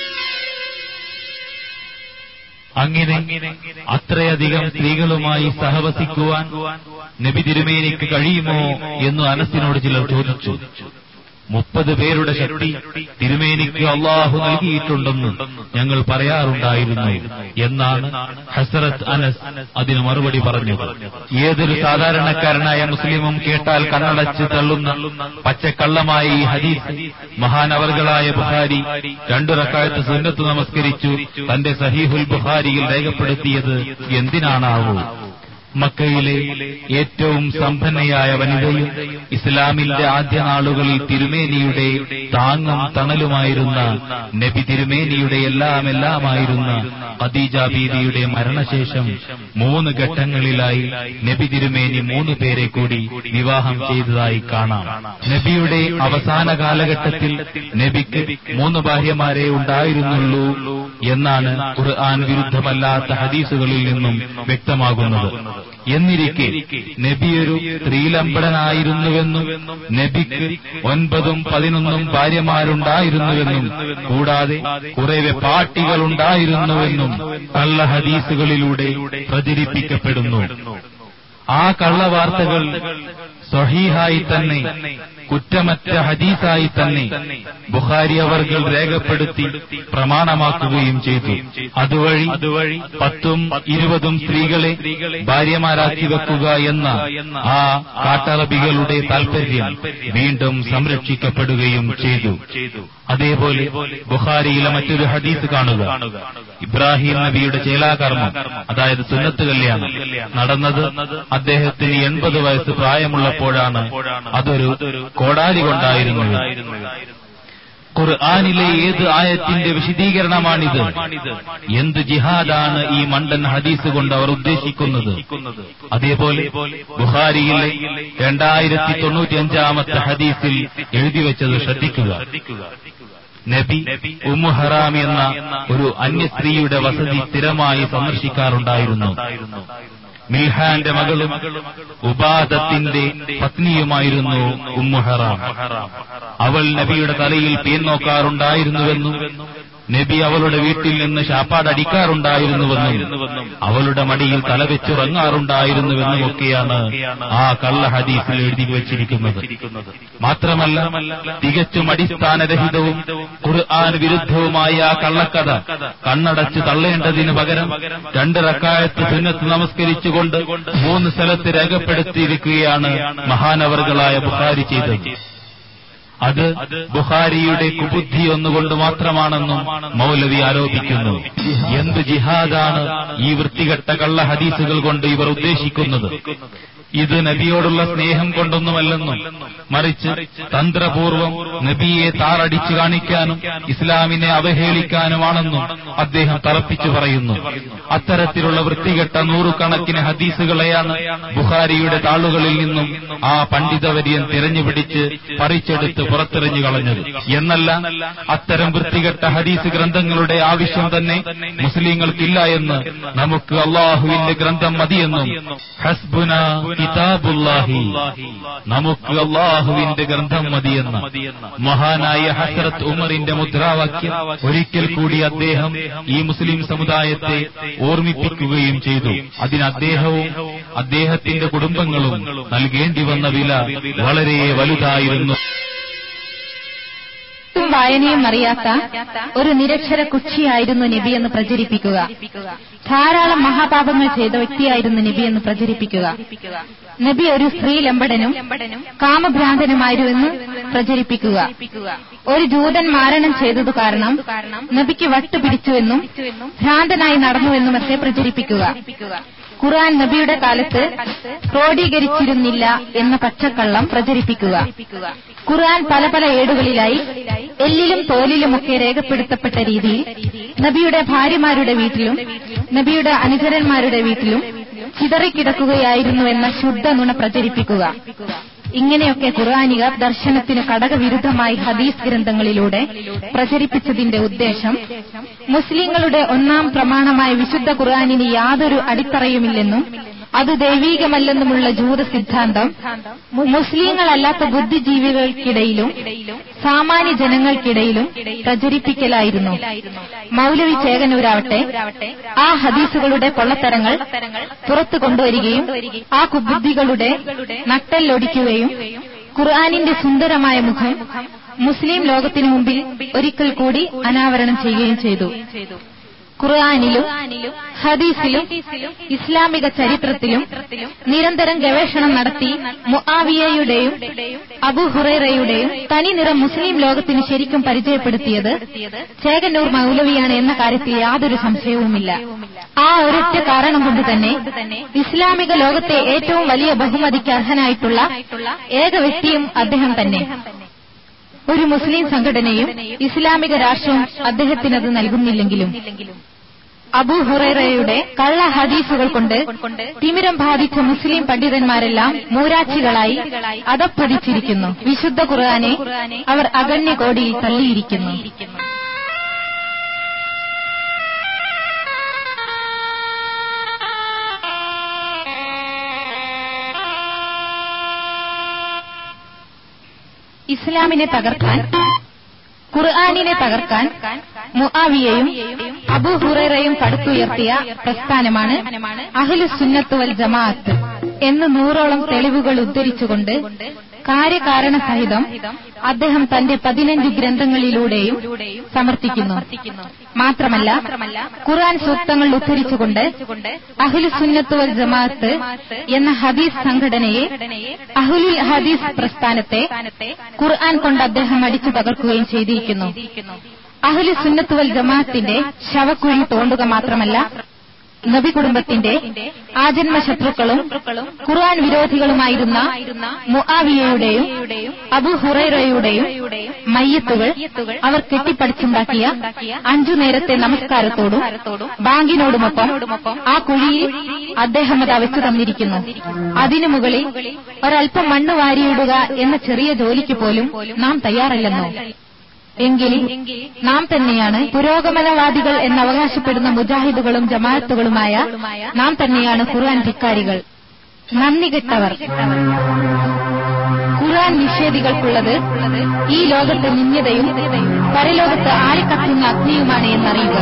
[SPEAKER 1] അങ്ങനെ അത്രയധികം സ്ത്രീകളുമായി സഹവസിക്കുവാൻ നബി തിരുമേനിക്ക് കഴിയുമോ എന്ന് അനസിനോട് ചിലർ ചോദിച്ചു മുപ്പത് പേരുടെ ശക്തി തിരുമേനിക്ക് അള്ളാഹു നൽകിയിട്ടുണ്ടെന്ന് ഞങ്ങൾ പറയാറുണ്ടായിരുന്നു എന്നാണ് ഹസരത്ത് അനസ് അതിന് മറുപടി പറഞ്ഞത് ഏതൊരു സാധാരണക്കാരനായ മുസ്ലിമും കേട്ടാൽ കണ്ണടച്ച് തള്ളുന്ന പച്ചക്കള്ളമായ ഈ ഹദീസ് മഹാനവർകളായ ബുഹാരി രണ്ടു റക്കായത്ത് സുന്നത്ത് നമസ്കരിച്ചു തന്റെ സഹീഹുൽ ബുഹാരിയിൽ രേഖപ്പെടുത്തിയത് എന്തിനാണാവൂ മക്കയിലെ ഏറ്റവും സമ്പന്നയായ വനിതയും ഇസ്ലാമിന്റെ ആദ്യ നാളുകളിൽ തിരുമേനിയുടെ താങ്ങും തണലുമായിരുന്ന നബി തിരുമേനിയുടെ എല്ലാം എല്ലാമായിരുന്ന ഖദീജ ബീവിയുടെ മരണശേഷം മൂന്ന് ഘട്ടങ്ങളിലായി നബി തിരുമേനി മൂന്ന് പേരെ കൂടി വിവാഹം ചെയ്തതായി കാണാം നബിയുടെ അവസാന കാലഘട്ടത്തിൽ നബിക്ക് മൂന്ന് ഭാര്യമാരെ ഉണ്ടായിരുന്നുള്ളൂ എന്നാണ് ഖുർആൻ വിരുദ്ധമല്ലാത്ത ഹദീസുകളിൽ നിന്നും വ്യക്തമാകുന്നത് എന്നിരിക്കെ നബിയൊരു സ്ത്രീലമ്പടനായിരുന്നുവെന്നും നബിക്ക് ഒൻപതും പതിനൊന്നും ഭാര്യമാരുണ്ടായിരുന്നുവെന്നും കൂടാതെ കുറെ പാട്ടികളുണ്ടായിരുന്നുവെന്നും കള്ള ഹദീസുകളിലൂടെ പ്രചരിപ്പിക്കപ്പെടുന്നു ആ കള്ളവാർത്തകൾ സ്വഹീഹായി തന്നെ കുറ്റമറ്റ ഹദീസായി തന്നെ ബുഖാരി അവർകൾ രേഖപ്പെടുത്തി പ്രമാണമാക്കുകയും ചെയ്തു അതുവഴി അതുവഴി പത്തും ഇരുപതും സ്ത്രീകളെ ഭാര്യമാരാക്കി വെക്കുക എന്ന ആ കാട്ടറബികളുടെ താൽപര്യം വീണ്ടും സംരക്ഷിക്കപ്പെടുകയും ചെയ്തു അതേപോലെ ബുഖാരിയിലെ മറ്റൊരു ഹദീസ് കാണുക ഇബ്രാഹിം നബിയുടെ ചേലാകർമ്മം അതായത് സുന്നത്ത് കല്യാണം നടന്നത് അദ്ദേഹത്തിന് എൺപത് വയസ്സ് പ്രായമുള്ളപ്പോഴാണ് അതൊരു കോടാലി കൊണ്ടായിരുന്നത് ഖുർആാനിലെ ഏത് ആയത്തിന്റെ വിശദീകരണമാണിത് എന്ത് ജിഹാദാണ് ഈ മണ്ടൻ ഹദീസ് കൊണ്ട് അവർ ഉദ്ദേശിക്കുന്നത് അതേപോലെ ബുഹാരിയിലെ രണ്ടായിരത്തി തൊണ്ണൂറ്റിയഞ്ചാമത്തെ ഹദീസിൽ എഴുതിവെച്ചത് ശ്രദ്ധിക്കുക നബി ഉമ്മു ഹറാം എന്ന ഒരു അന്യസ്ത്രീയുടെ വസതി സ്ഥിരമായി സന്ദർശിക്കാറുണ്ടായിരുന്നു മിൽഹാന്റെ മകളും ഉപാദത്തിന്റെ പത്നിയുമായിരുന്നു ഉമ്മുഹറാം അവൾ നബിയുടെ തലയിൽ പേൻ നോക്കാറുണ്ടായിരുന്നുവെന്നും നബി അവളുടെ വീട്ടിൽ നിന്ന് ശാപ്പാടടിക്കാറുണ്ടായിരുന്നുവെന്നും അവളുടെ മടിയിൽ തലവെച്ചുറങ്ങാറുണ്ടായിരുന്നുവെന്നും ഒക്കെയാണ് ആ കള്ള ഹദീസിൽ എഴുതി വച്ചിരിക്കുന്നത് മാത്രമല്ല തികച്ചും അടിസ്ഥാനരഹിതവും ഖുർആൻ വിരുദ്ധവുമായ ആ കള്ളക്കഥ കണ്ണടച്ച് തള്ളേണ്ടതിന് പകരം രണ്ട് റക്കായത്ത് സുന്നത്ത് നമസ്കരിച്ചുകൊണ്ട് മൂന്ന് സ്ഥലത്ത് രേഖപ്പെടുത്തിയിരിക്കുകയാണ് മഹാനവറുകളായ ബുഖാരി ചെയ്തത് അത് ബുഖാരിയുടെ കുബുദ്ധി ഒന്നുകൊണ്ട് മാത്രമാണെന്നും മൗലവി ആരോപിക്കുന്നു എന്ത് ജിഹാദാണ് ഈ വൃത്തികെട്ട കള്ള ഹദീസുകൾ കൊണ്ട് ഇവർ ഉദ്ദേശിക്കുന്നത് ഇത് നബിയോടുള്ള സ്നേഹം കൊണ്ടൊന്നുമല്ലെന്നും മറിച്ച് തന്ത്രപൂർവം നബിയെ താറടിച്ചു കാണിക്കാനും ഇസ്ലാമിനെ അവഹേളിക്കാനുമാണെന്നും അദ്ദേഹം തറപ്പിച്ചു പറയുന്നു അത്തരത്തിലുള്ള വൃത്തികെട്ട നൂറുകണക്കിന് ഹദീസുകളെയാണ് ബുഖാരിയുടെ താളുകളിൽ നിന്നും ആ പണ്ഡിതവര്യൻ തിരഞ്ഞുപിടിച്ച് പറിച്ചെടുത്ത് പുറത്തെറിഞ്ഞു കളഞ്ഞത് എന്നല്ല അത്തരം വൃത്തികെട്ട ഹദീസ് ഗ്രന്ഥങ്ങളുടെ ആവശ്യം തന്നെ മുസ്ലിങ്ങൾക്കില്ല എന്ന് നമുക്ക് അള്ളാഹുവിന്റെ ഗ്രന്ഥം മതിയെന്നും ഹസ്ബുന കിതാബുല്ലാഹി നമുക്ക് അള്ളാഹുവിന്റെ ഗ്രന്ഥം മതിയെന്ന മഹാനായ ഹസ്രത്ത് ഉമറിന്റെ മുദ്രാവാക്യം ഒരിക്കൽ കൂടി അദ്ദേഹം ഈ മുസ്ലിം സമുദായത്തെ ഓർമ്മിപ്പിക്കുകയും ചെയ്തു അതിന് അദ്ദേഹവും അദ്ദേഹത്തിന്റെ കുടുംബങ്ങളും നൽകേണ്ടി വന്ന വില വളരെ വലുതായിരുന്നു
[SPEAKER 4] ും വായനയും അറിയാത്ത ഒരു നിരക്ഷര കുക്ഷിയായിരുന്നു നബി എന്ന് പ്രചരിപ്പിക്കുക ധാരാളം മഹാപാപങ്ങൾ ചെയ്ത വ്യക്തിയായിരുന്നു നബി എന്ന് പ്രചരിപ്പിക്കുക നബി ഒരു സ്ത്രീ ലംബടനും കാമഭ്രാന്തനുമായിരുന്നു പ്രചരിപ്പിക്കുക ഒരു ജൂതൻ മാരണം ചെയ്തതു കാരണം നബിക്ക് വട്ടുപിടിച്ചുവെന്നും ഭ്രാന്തനായി നടന്നുവെന്നുമൊക്കെ പ്രചരിപ്പിക്കുക ഖുർആൻ നബിയുടെ കാലത്ത് ക്രോഡീകരിച്ചിരുന്നില്ല എന്ന പച്ചക്കള്ളം പ്രചരിപ്പിക്കുക ഖുർആൻ പല പല ഏടുകളിലായി എല്ലിലും തോലിലുമൊക്കെ രേഖപ്പെടുത്തപ്പെട്ട രീതിയിൽ നബിയുടെ ഭാര്യമാരുടെ വീട്ടിലും നബിയുടെ അനുചരന്മാരുടെ വീട്ടിലും ചിതറിക്കിടക്കുകയായിരുന്നുവെന്ന ശുദ്ധ നുണ പ്രചരിപ്പിക്കുക ഇങ്ങനെയൊക്കെ ഖുർആാനിക ദർശനത്തിന് കടകവിരുദ്ധമായി ഹദീസ് ഗ്രന്ഥങ്ങളിലൂടെ പ്രചരിപ്പിച്ചതിന്റെ ഉദ്ദേശം മുസ്ലിങ്ങളുടെ ഒന്നാം പ്രമാണമായ വിശുദ്ധ ഖുർആാനിന് യാതൊരു അടിത്തറയുമില്ലെന്നും അത് ദൈവീകമല്ലെന്നുമുള്ള ജൂത സിദ്ധാന്തം മുസ്ലിങ്ങളല്ലാത്ത ബുദ്ധിജീവികൾക്കിടയിലും സാമാന്യ ജനങ്ങൾക്കിടയിലും പ്രചരിപ്പിക്കലായിരുന്നു മൗലവി ചേകനൂരാവട്ടെ ആ ഹദീസുകളുടെ കൊള്ളത്തരങ്ങൾ പുറത്തു കൊണ്ടുവരികയും ആ കുബുദ്ധികളുടെ നട്ടല്ലൊടിക്കുകയും ഖുർആാനിന്റെ സുന്ദരമായ മുഖം മുസ്ലിം ലോകത്തിനു മുമ്പിൽ ഒരിക്കൽ കൂടി അനാവരണം ചെയ്യുകയും ചെയ്തു ഖുർആാനിലും ഹദീസിലും ഇസ്ലാമിക ചരിത്രത്തിലും നിരന്തരം ഗവേഷണം നടത്തി മുആവിയയുടെയും അബുഹുറയുടെയും തനിനിറം മുസ്ലിം ലോകത്തിന് ശരിക്കും പരിചയപ്പെടുത്തിയത് ചേകന്നൂർ മൗലവിയാണ് എന്ന കാര്യത്തിൽ യാതൊരു സംശയവുമില്ല ആ ഒരൊറ്റ കാരണം കൊണ്ട് തന്നെ ഇസ്ലാമിക ലോകത്തെ ഏറ്റവും വലിയ ബഹുമതിക്ക് അർഹനായിട്ടുള്ള ഏക വ്യക്തിയും അദ്ദേഹം തന്നെ ഒരു മുസ്ലിം സംഘടനയും ഇസ്ലാമിക രാഷ്ട്രവും അദ്ദേഹത്തിനത് നൽകുന്നില്ലെങ്കിലും അബൂ ഹുറൈറയുടെ കള്ള ഹദീസുകൾ കൊണ്ട് തിമിരം ബാധിച്ച മുസ്ലിം പണ്ഡിതന്മാരെല്ലാം മൂരാച്ചികളായി അതപ്പതിച്ചിരിക്കുന്നു വിശുദ്ധ ഖുർആനെ അവർ അഗണ്യ കോടിയിൽ തള്ളിയിരിക്കുന്നു ഇസ്ലാമിനെ തകർക്കാൻ ഖുർആാനിനെ തകർക്കാൻ മുആവിയയും അബുഹുറയും പടുത്തുയർത്തിയ പ്രസ്ഥാനമാണ് അഹ്ലു സുന്നത്ത് വൽ ജമാഅത്ത് എന്ന് നൂറോളം തെളിവുകൾ ഉദ്ധരിച്ചുകൊണ്ട് കാര്യകാരണ സഹിതം അദ്ദേഹം തന്റെ പതിനഞ്ച് ഗ്രന്ഥങ്ങളിലൂടെയും സമർത്ഥിക്കുന്നു മാത്രമല്ല ഖുർആൻ സൂക്തങ്ങൾ ഉദ്ധരിച്ചുകൊണ്ട് അഹ്ലു സുന്നത്ത് വൽ ജമാഅത്ത് എന്ന ഹദീസ് സംഘടനയെ അഹ്ലുൽ ഹദീസ് പ്രസ്ഥാനത്തെ ഖുർആൻ കൊണ്ട് അദ്ദേഹം അടിച്ചു തകർക്കുകയും ചെയ്തിരിക്കുന്നു അഹ്ലു സുന്നത്ത് വൽ ജമാഅത്തിന്റെ ശവക്കുഴി തോണ്ടുക മാത്രമല്ല നബി കുടുംബത്തിന്റെ ആജന്മ ശത്രുക്കളും ഖുർആൻ വിരോധികളുമായിരുന്ന മുആവിയയുടെയും അബു ഹുറൈറയുടെയും മയ്യത്തുകൾ അവർ കെട്ടിപ്പടിച്ചുണ്ടാക്കിയ അഞ്ചു നേരത്തെ നമസ്കാരത്തോടും ബാങ്കിനോടുമൊപ്പം ആ കുഴിയിൽ അദ്ദേഹം അത് വെച്ചു തന്നിരിക്കുന്നു അതിനു മുകളിൽ ഒരൽപ്പം മണ്ണ് വാരിയിടുക എന്ന ചെറിയ ജോലിക്ക് പോലും നാം തയ്യാറല്ലെന്നോ എങ്കിൽ നാം തന്നെയാണ് പുരോഗമനവാദികൾ എന്നവകാശപ്പെടുന്ന മുജാഹിദുകളും ജമാഅത്തുകളുമായ നാം തന്നെയാണ് ഖുർആൻ ധിക്കാരികൾ നന്ദി കെട്ടവർ ഖുർആൻ നിഷേധികൾക്കുള്ളത് ഈ ലോകത്തെ നിന്യതയും പരലോകത്ത് ആളിക്കത്തുന്ന അഗ്നിയുമാണ് എന്നറിയുക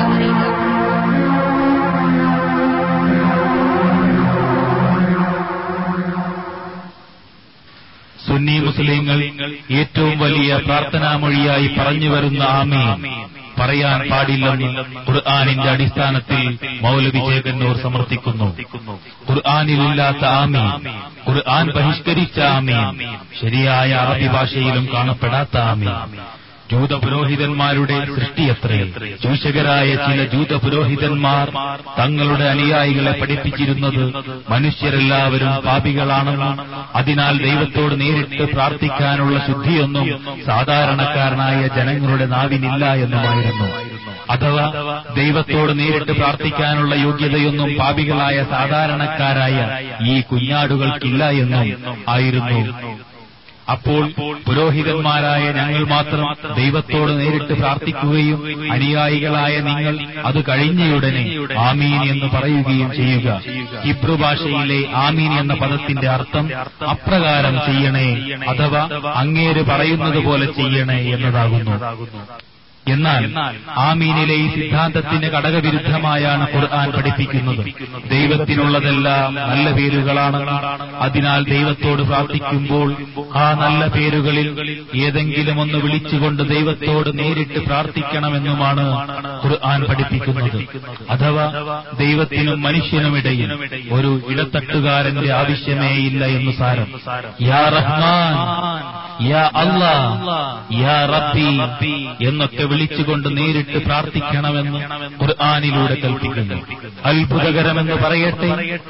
[SPEAKER 1] സുന്നി മുസ്ലിങ്ങൾ ഏറ്റവും വലിയ പ്രാർത്ഥനാമൊഴിയായി പറഞ്ഞു വരുന്ന ആമീൻ പറയാൻ പാടില്ലെന്ന് ഖുർആാനിന്റെ അടിസ്ഥാനത്തിൽ മൗലവി ചേകന്നൂർ സമർത്ഥിക്കുന്നു ഖുർആാനിലില്ലാത്ത ആമീൻ ഖുർആൻ ബഹിഷ്കരിച്ച ആമീൻ ശരിയായ അറബി ഭാഷയിലും കാണപ്പെടാത്ത ആമീൻ ജൂതപുരോഹിതന്മാരുടെ സൃഷ്ടിയത്രേ ചൂഷകരായ ചില ജൂതപുരോഹിതന്മാർ തങ്ങളുടെ അനുയായികളെ പഠിപ്പിച്ചിരുന്നത് മനുഷ്യരെല്ലാവരും പാപികളാണെന്നും അതിനാൽ ദൈവത്തോട് നേരിട്ട് പ്രാർത്ഥിക്കാനുള്ള ശുദ്ധിയൊന്നും സാധാരണക്കാരനായ ജനങ്ങളുടെ നാവിനില്ല എന്നുമായിരുന്നു അഥവാ ദൈവത്തോട് നേരിട്ട് പ്രാർത്ഥിക്കാനുള്ള യോഗ്യതയൊന്നും പാപികളായ സാധാരണക്കാരായ ഈ കുഞ്ഞാടുകൾക്കില്ല എന്നും ആയിരുന്നു അപ്പോൾ പുരോഹിതന്മാരായ ഞങ്ങൾ മാത്രം ദൈവത്തോട് നേരിട്ട് പ്രാർത്ഥിക്കുകയും അനുയായികളായ നിങ്ങൾ അത് കഴിഞ്ഞയുടനെ ആമീൻ എന്ന് പറയുകയും ചെയ്യുക ഹിബ്രു ഭാഷയിലെ ആമീൻ എന്ന പദത്തിന്റെ അർത്ഥം അപ്രകാരം ചെയ്യണേ അഥവാ അങ്ങേര് പറയുന്നത് പോലെ ചെയ്യണേ എന്നതാകുന്നു എന്നാൽ ആമീനിലെ ഈ സിദ്ധാന്തത്തിന് ഘടകവിരുദ്ധമായാണ് ഖുർആൻ പഠിപ്പിക്കുന്നത് ദൈവത്തിനുള്ളതെല്ലാം നല്ല പേരുകളാണ് അതിനാൽ ദൈവത്തോട് പ്രാർത്ഥിക്കുമ്പോൾ ആ നല്ല പേരുകളിൽ ഏതെങ്കിലും ഒന്ന് വിളിച്ചുകൊണ്ട് ദൈവത്തോട് നേരിട്ട് പ്രാർത്ഥിക്കണമെന്നുമാണ് ഖുർആൻ പഠിപ്പിക്കുന്നത് അഥവാ ദൈവത്തിനും മനുഷ്യനുമിടയിൽ ഒരു ഇടത്തട്ടുകാരന്റെ ആവശ്യമേ ഇല്ല എന്ന് സാരം യാ റഹ്മാൻ യാ അല്ലാ യാ റബ്ബി എന്നൊക്കെ വിളിച്ചുകൊണ്ട് നേരിട്ട് പ്രാർത്ഥിക്കണമെന്ന് ഖുർആാനിലൂടെ കൽപ്പിക്കുന്നു അത്ഭുതകരമെന്ന് പറയട്ടെ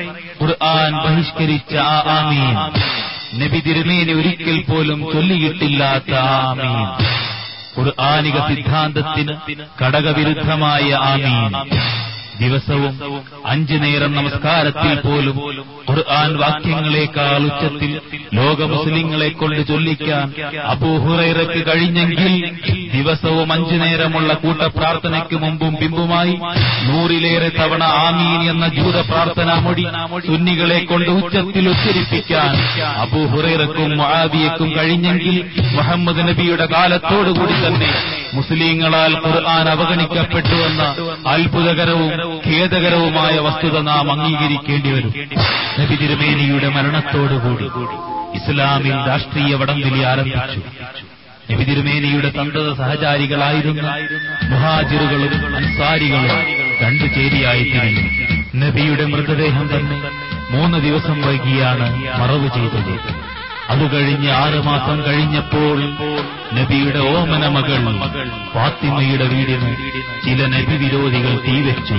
[SPEAKER 1] ഖുർആൻ ബഹിഷ്കരിച്ച ആ ആമീൻ നബി തിരുമേനി ഒരിക്കൽ പോലും ചൊല്ലിയിട്ടില്ലാത്ത ആമീൻ ഖുർആാനിക സിദ്ധാന്തത്തിന് ഘടകവിരുദ്ധമായ ആമീൻ ദിവസവും അഞ്ചു നേരം നമസ്കാരത്തിൽ പോലും ഖുർആൻ വാക്യങ്ങളെക്കാൾ ഉച്ചത്തിൽ ലോക മുസ്ലിങ്ങളെ കൊണ്ട് ചൊല്ലിക്കാൻ അബൂഹുറൈറയ്ക്ക് കഴിഞ്ഞെങ്കിൽ ദിവസവും അഞ്ചു നേരമുള്ള കൂട്ടപ്രാർത്ഥനയ്ക്ക് മുമ്പും പിമ്പുമായി നൂറിലേറെ തവണ ആമീൻ എന്ന ജൂത പ്രാർത്ഥനാ മൊഴി സുന്നികളെ കൊണ്ട് ഉച്ചത്തിൽ ഉച്ചരിപ്പിക്കാൻ അബൂഹുറൈറക്കും മുആവിയക്കും കഴിഞ്ഞെങ്കിൽ മുഹമ്മദ് നബിയുടെ കാലത്തോടുകൂടി തന്നെ മുസ്ലിങ്ങളാൽ ഖുർആൻ അവഗണിക്കപ്പെട്ടുവെന്ന അത്ഭുതകരവും ഖേദകരവുമായ വസ്തുത നാം അംഗീകരിക്കേണ്ടി വരും നബി തിരുമേനിയുടെ മരണത്തോടുകൂടി ഇസ്ലാമിൽ രാഷ്ട്രീയ വടംവലി ആരംഭിച്ചു നബി തിരുമേനിയുടെ തന്തത സഹചാരികളായിരുന്ന മുഹാജിറുകളും അൻസാരികളും രണ്ടു ചേരിയായി തിരിഞ്ഞു നബിയുടെ മൃതദേഹം തന്നെ മൂന്ന് ദിവസം വൈകിയാണ് മറവ് ചെയ്തത് അത് കഴിഞ്ഞ് ആറുമാസം കഴിഞ്ഞപ്പോൾ നബിയുടെ ഓമന മകൾ ഫാത്തിമയുടെ വീടിന് ചില നബി വിരോധികൾ തീവെച്ചു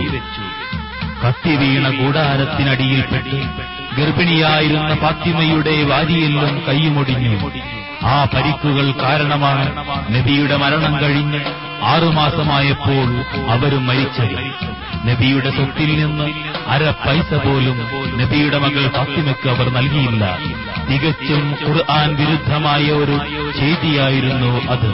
[SPEAKER 1] കത്തി വീണ കൂടാരത്തിനടിയിൽപ്പെട്ട് ഗർഭിണിയായിരുന്ന ഫാത്തിമയുടെ വാരിയെല്ലും കൈമൊടിഞ്ഞു ആ പരിക്കുകൾ കാരണമാണ് നബിയുടെ മരണം കഴിഞ്ഞ് ആറുമാസമായപ്പോൾ അവരും മരിച്ചത് നബിയുടെ സ്വത്തിൽ നിന്ന് അര പൈസ പോലും നബിയുടെ മകൾ ഫാത്തിമയ്ക്ക് അവർ നൽകിയില്ല തികച്ചും ഖുർആൻ വിരുദ്ധമായ ഒരു ചെയ്തിയായിരുന്നു അത്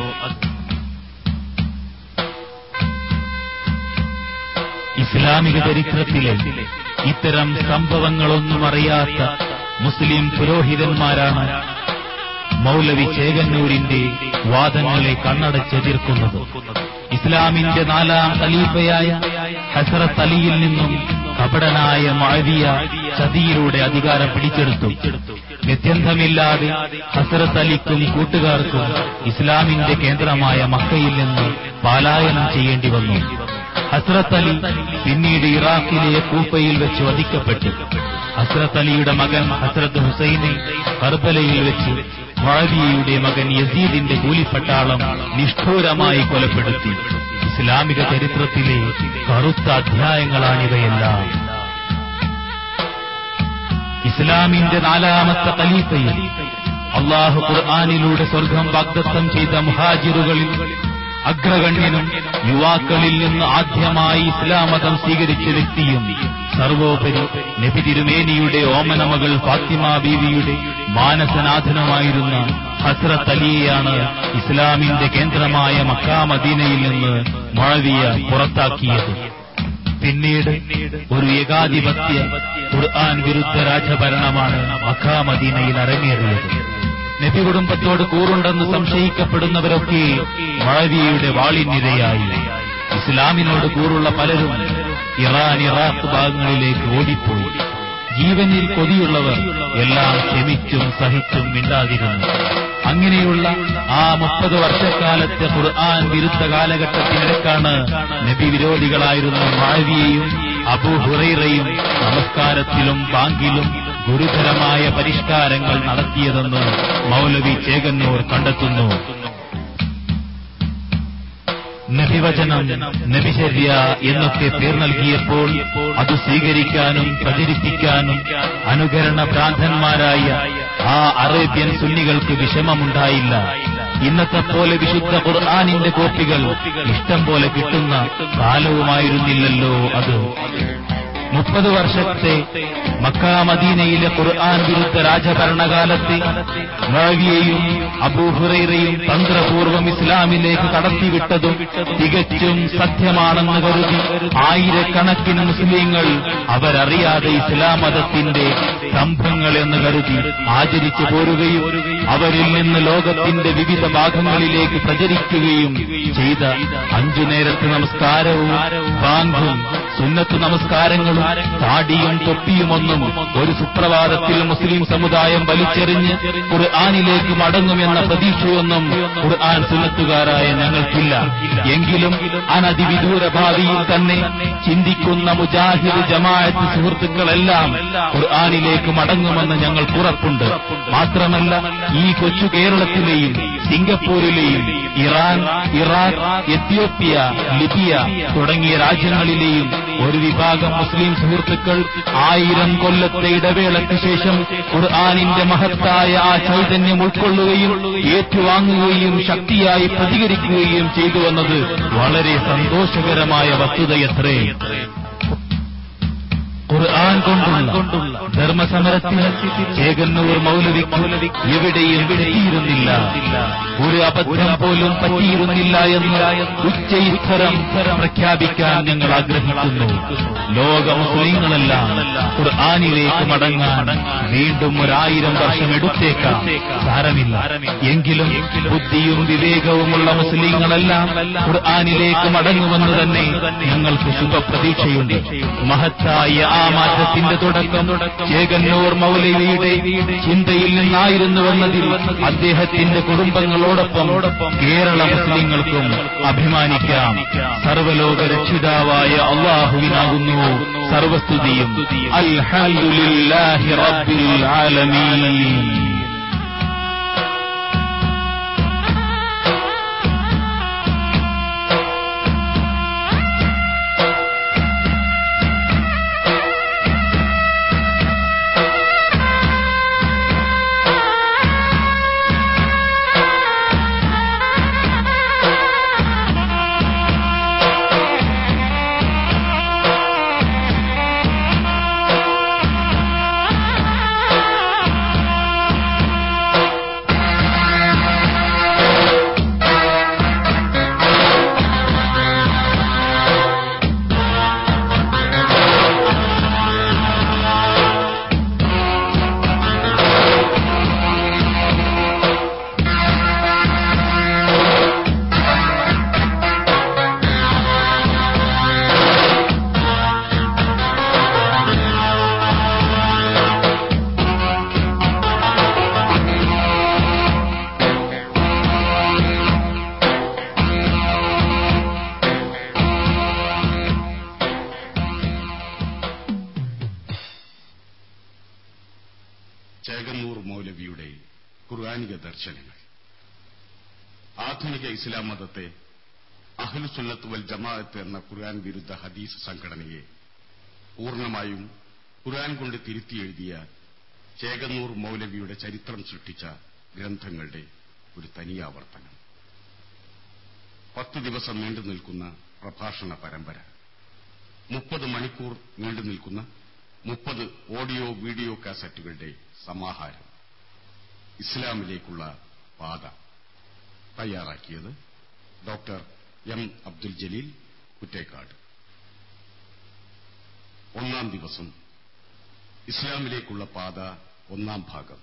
[SPEAKER 1] ഇസ്ലാമിക ചരിത്രത്തിലെ ഇത്തരം സംഭവങ്ങളൊന്നും അറിയാത്ത മുസ്ലിം പുരോഹിതന്മാരാണ് മൗലവി ചേകന്നൂരിന്റെ വാദങ്ങളെ കണ്ണടച്ചെതിർക്കുന്നത് ഇസ്ലാമിന്റെ നാലാം ഖലീഫയായ ഹസറത്ത് അലിയിൽ നിന്നും കപടനായ മഴവിയ ചതിയിലൂടെ അധികാരം പിടിച്ചെടുത്തു ഗത്യന്തമില്ലാതെ ഹസറത്ത് അലിക്കും കൂട്ടുകാർക്കും ഇസ്ലാമിന്റെ കേന്ദ്രമായ മക്കയിൽ നിന്ന് പലായനം ചെയ്യേണ്ടി വന്നു ഹസ്രത്ത് അലി പിന്നീട് ഇറാഖിലെ കൂപ്പയിൽ വെച്ച് വധിക്കപ്പെട്ടു ഹസ്രത്ത് അലിയുടെ മകൻ ഹസ്രത്ത് ഹുസൈനെ കർബലയിൽ വെച്ച് മുഴവിയയുടെ മകൻ യസീദിന്റെ കൂലിപ്പട്ടാളം നിഷ്ഠൂരമായി കൊലപ്പെടുത്തി ഇസ്ലാമിക ചരിത്രത്തിലെ കറുത്ത അധ്യായങ്ങളാണിവയെല്ലാം ഇസ്ലാമിന്റെ നാലാമത്തെ ഖലീഫയിൽ അള്ളാഹു ഖുർആാനിലൂടെ സ്വർഗം വാഗ്ദത്തം ചെയ്ത മുഹാജിറുകളിൽ അഗ്രഗണ്യനും യുവാക്കളിൽ നിന്ന് ആദ്യമായി ഇസ്ലാം മതം സ്വീകരിച്ച വ്യക്തിയും സർവോപരി നബി തിരുമേനിയുടെ ഓമനമകൾ ഫാത്തിമ ബീവിയുടെ മാനസനാഥനുമായിരുന്ന ഹസ്രത്ത് അലിയെയാണ് ഇസ്ലാമിന്റെ കേന്ദ്രമായ മക്കാമദീനയിൽ നിന്ന് മുഴവിയ പുറത്താക്കിയത് പിന്നീട് ഒരു ഏകാധിപത്യ ഖുർആൻ വിരുദ്ധ രാജഭരണമാണ് മക്കാമദീനയിൽ അരങ്ങേറിയത് നബി കുടുംബത്തോട് കൂറുണ്ടെന്ന് സംശയിക്കപ്പെടുന്നവരൊക്കെ മഴവിയയുടെ വാളിനിരയായി ഇസ്ലാമിനോട് കൂറുള്ള പലരും ഇറാൻ ഇറാഖ് ഭാഗങ്ങളിലേക്ക് ഓടിപ്പോയി ജീവനിൽ കൊതിയുള്ളവർ എല്ലാം ക്ഷമിച്ചും സഹിച്ചും മിണ്ടാതിരുന്നു അങ്ങനെയുള്ള ആ മുപ്പത് വർഷക്കാലത്തെ ഖുർആൻ വിരുദ്ധ കാലഘട്ടത്തിനിടക്കാണ് നബി വിരോധികളായിരുന്ന മാവിയെയും അബുഹുറൈറയും നമസ്കാരത്തിലും ബാങ്കിലും ഗുരുതരമായ പരിഷ്കാരങ്ങൾ നടത്തിയതെന്ന് മൗലവി ചേകന്നൂർ കണ്ടെത്തുന്നു നബിവചനം നബിചര്യ എന്നൊക്കെ പേർ നൽകിയപ്പോൾ അത് സ്വീകരിക്കാനും പ്രചരിപ്പിക്കാനും അനുകരണ ഭ്രാന്തന്മാരായ ആ അറേബ്യൻ സുന്നികൾക്ക് വിഷമമുണ്ടായില്ല ഇന്നത്തെ പോലെ വിശുദ്ധ ഖുർആാനിന്റെ കോപ്പികൾ ഇഷ്ടം പോലെ കിട്ടുന്ന കാലവുമായിരുന്നില്ലല്ലോ അത് മുപ്പത് വർഷത്തെ മക്ക മദീനയിലെ ഖുർആൻ വിരുദ്ധ രാജഭരണകാലത്ത് മുഴവിയെയും അബൂഹുറൈറയും തന്ത്രപൂർവം ഇസ്ലാമിലേക്ക് കടത്തിവിട്ടതും തികച്ചും സത്യമാണെന്ന് കരുതി ആയിരക്കണക്കിന് മുസ്ലിങ്ങൾ അവരറിയാതെ ഇസ്ലാം മതത്തിന്റെ സ്തംഭങ്ങൾ എന്ന് കരുതി ആചരിച്ചു പോരുകയും അവരിൽ നിന്ന് ലോകത്തിന്റെ വിവിധ ഭാഗങ്ങളിലേക്ക് പ്രചരിക്കുകയും ചെയ്ത അഞ്ചു നേരത്തെ നമസ്കാരവും ബാങ്കും സുന്നത്ത് നമസ്കാരങ്ങളും താടിയും തൊപ്പിയുമൊന്നും ഒരു സുപ്രഭാതത്തിൽ മുസ്ലിം സമുദായം വലിച്ചെറിഞ്ഞ് ഖുർആാനിലേക്ക് മടങ്ങുമെന്ന പ്രതീക്ഷയൊന്നും ഖുർആൻ സുന്നത്തുകാരായ ഞങ്ങൾക്കില്ല എങ്കിലും അനതിവിദൂര ഭാവിയിൽ തന്നെ ചിന്തിക്കുന്ന മുജാഹിദ് ജമാഅത്ത് സുഹൃത്തുക്കളെല്ലാം ഖുർആാനിലേക്ക് മടങ്ങുമെന്ന് ഞങ്ങൾക്ക് ഉറപ്പുണ്ട് മാത്രമല്ല ഈ കൊച്ചു കേരളത്തിലെയും സിംഗപ്പൂരിലെയും ഇറാൻ ഇറാഖ് എത്യോപ്യ ലിബിയ തുടങ്ങിയ രാജ്യങ്ങളിലെയും ഒരു വിഭാഗം മുസ്ലിം സുഹൃത്തുക്കൾ ആയിരം കൊല്ലത്തെ ഇടവേളയ്ക്ക് ശേഷം ഖുർആാനിന്റെ മഹത്തായ ആ ചൈതന്യം ഉൾക്കൊള്ളുകയും ഏറ്റുവാങ്ങുകയും ശക്തിയായി പ്രതികരിക്കുകയും ചെയ്തു വന്നത് വളരെ സന്തോഷകരമായ വസ്തുതയത്രേ ഖുർആൻ കൊണ്ടുള്ള ധർമ്മസമരത്തിന് ചേകന്നൂർ മൗലവിക്ക് എവിടെയും വിടയിരുന്നില്ല ഒരു അബദ്ധം പോലും പറ്റിയിരുന്നില്ല എന്ന് ഉച്ചയിസ്വരം പ്രഖ്യാപിക്കാൻ ഞങ്ങൾ ആഗ്രഹിക്കുന്നു ലോക മുസ്ലിങ്ങളെല്ലാം ഖുർആാനിലേക്ക് മടങ്ങാൻ വീണ്ടും ഒരായിരം വർഷം എടുത്തേക്കാം സാരമില്ല എങ്കിലും ബുദ്ധിയും വിവേകവുമുള്ള മുസ്ലിങ്ങളെല്ലാം ഖുർആാനിലേക്ക് മടങ്ങുമെന്ന് തന്നെ ഞങ്ങൾക്ക് ശുഭപ്രതീക്ഷയുണ്ട് മഹത്തായ ആ മാറ്റത്തിന്റെ തുടക്കം ചേകന്നൂർ മൗലവിയുടെ ചിന്തയിൽ നിന്നായിരുന്നുവെന്നതിൽ അദ്ദേഹത്തിന്റെ കുടുംബങ്ങളോടൊപ്പം കേരള മുസ്ലിങ്ങൾക്കും അഭിമാനിക്കാം സർവലോക രക്ഷിതാവായ അള്ളാഹുവിനാകുന്നു സർവസ്തുതിയും അൽഹംദുലില്ലാഹി റബ്ബിൽ ആലമീൻ
[SPEAKER 5] ചേകന്നൂർ മൗലവിയുടെ ഖുർആാനിക ദർശനങ്ങൾ ആധുനിക ഇസ്ലാം മതത്തെ അഹ്ലുസുന്നത്ത് വൽ ജമാഅത്ത് എന്ന ഖുർആൻ വിരുദ്ധ ഹദീസ് സംഘടനയെ പൂർണ്ണമായും ഖുർആൻ കൊണ്ട് തിരുത്തി എഴുതിയ ചേകന്നൂർ മൗലവിയുടെ ചരിത്രം സൃഷ്ടിച്ച ഗ്രന്ഥങ്ങളുടെ ഒരു തനിയാവർത്തനം പത്ത് ദിവസം നീണ്ടു നിൽക്കുന്ന പ്രഭാഷണ പരമ്പര മുപ്പത് മണിക്കൂർ നീണ്ടു നിൽക്കുന്ന മുപ്പത് ഓഡിയോ വീഡിയോ കാസറ്റുകളുടെ സമാഹാരം ഇസ്ലാമിലേക്കുള്ള പാത തയ്യാറാക്കിയത് ഡോക്ടർ എം അബ്ദുൽ ജലീൽ കുറ്റേക്കാട് ഒന്നാം ദിവസം ഇസ്ലാമിലേക്കുള്ള പാത ഒന്നാം ഭാഗം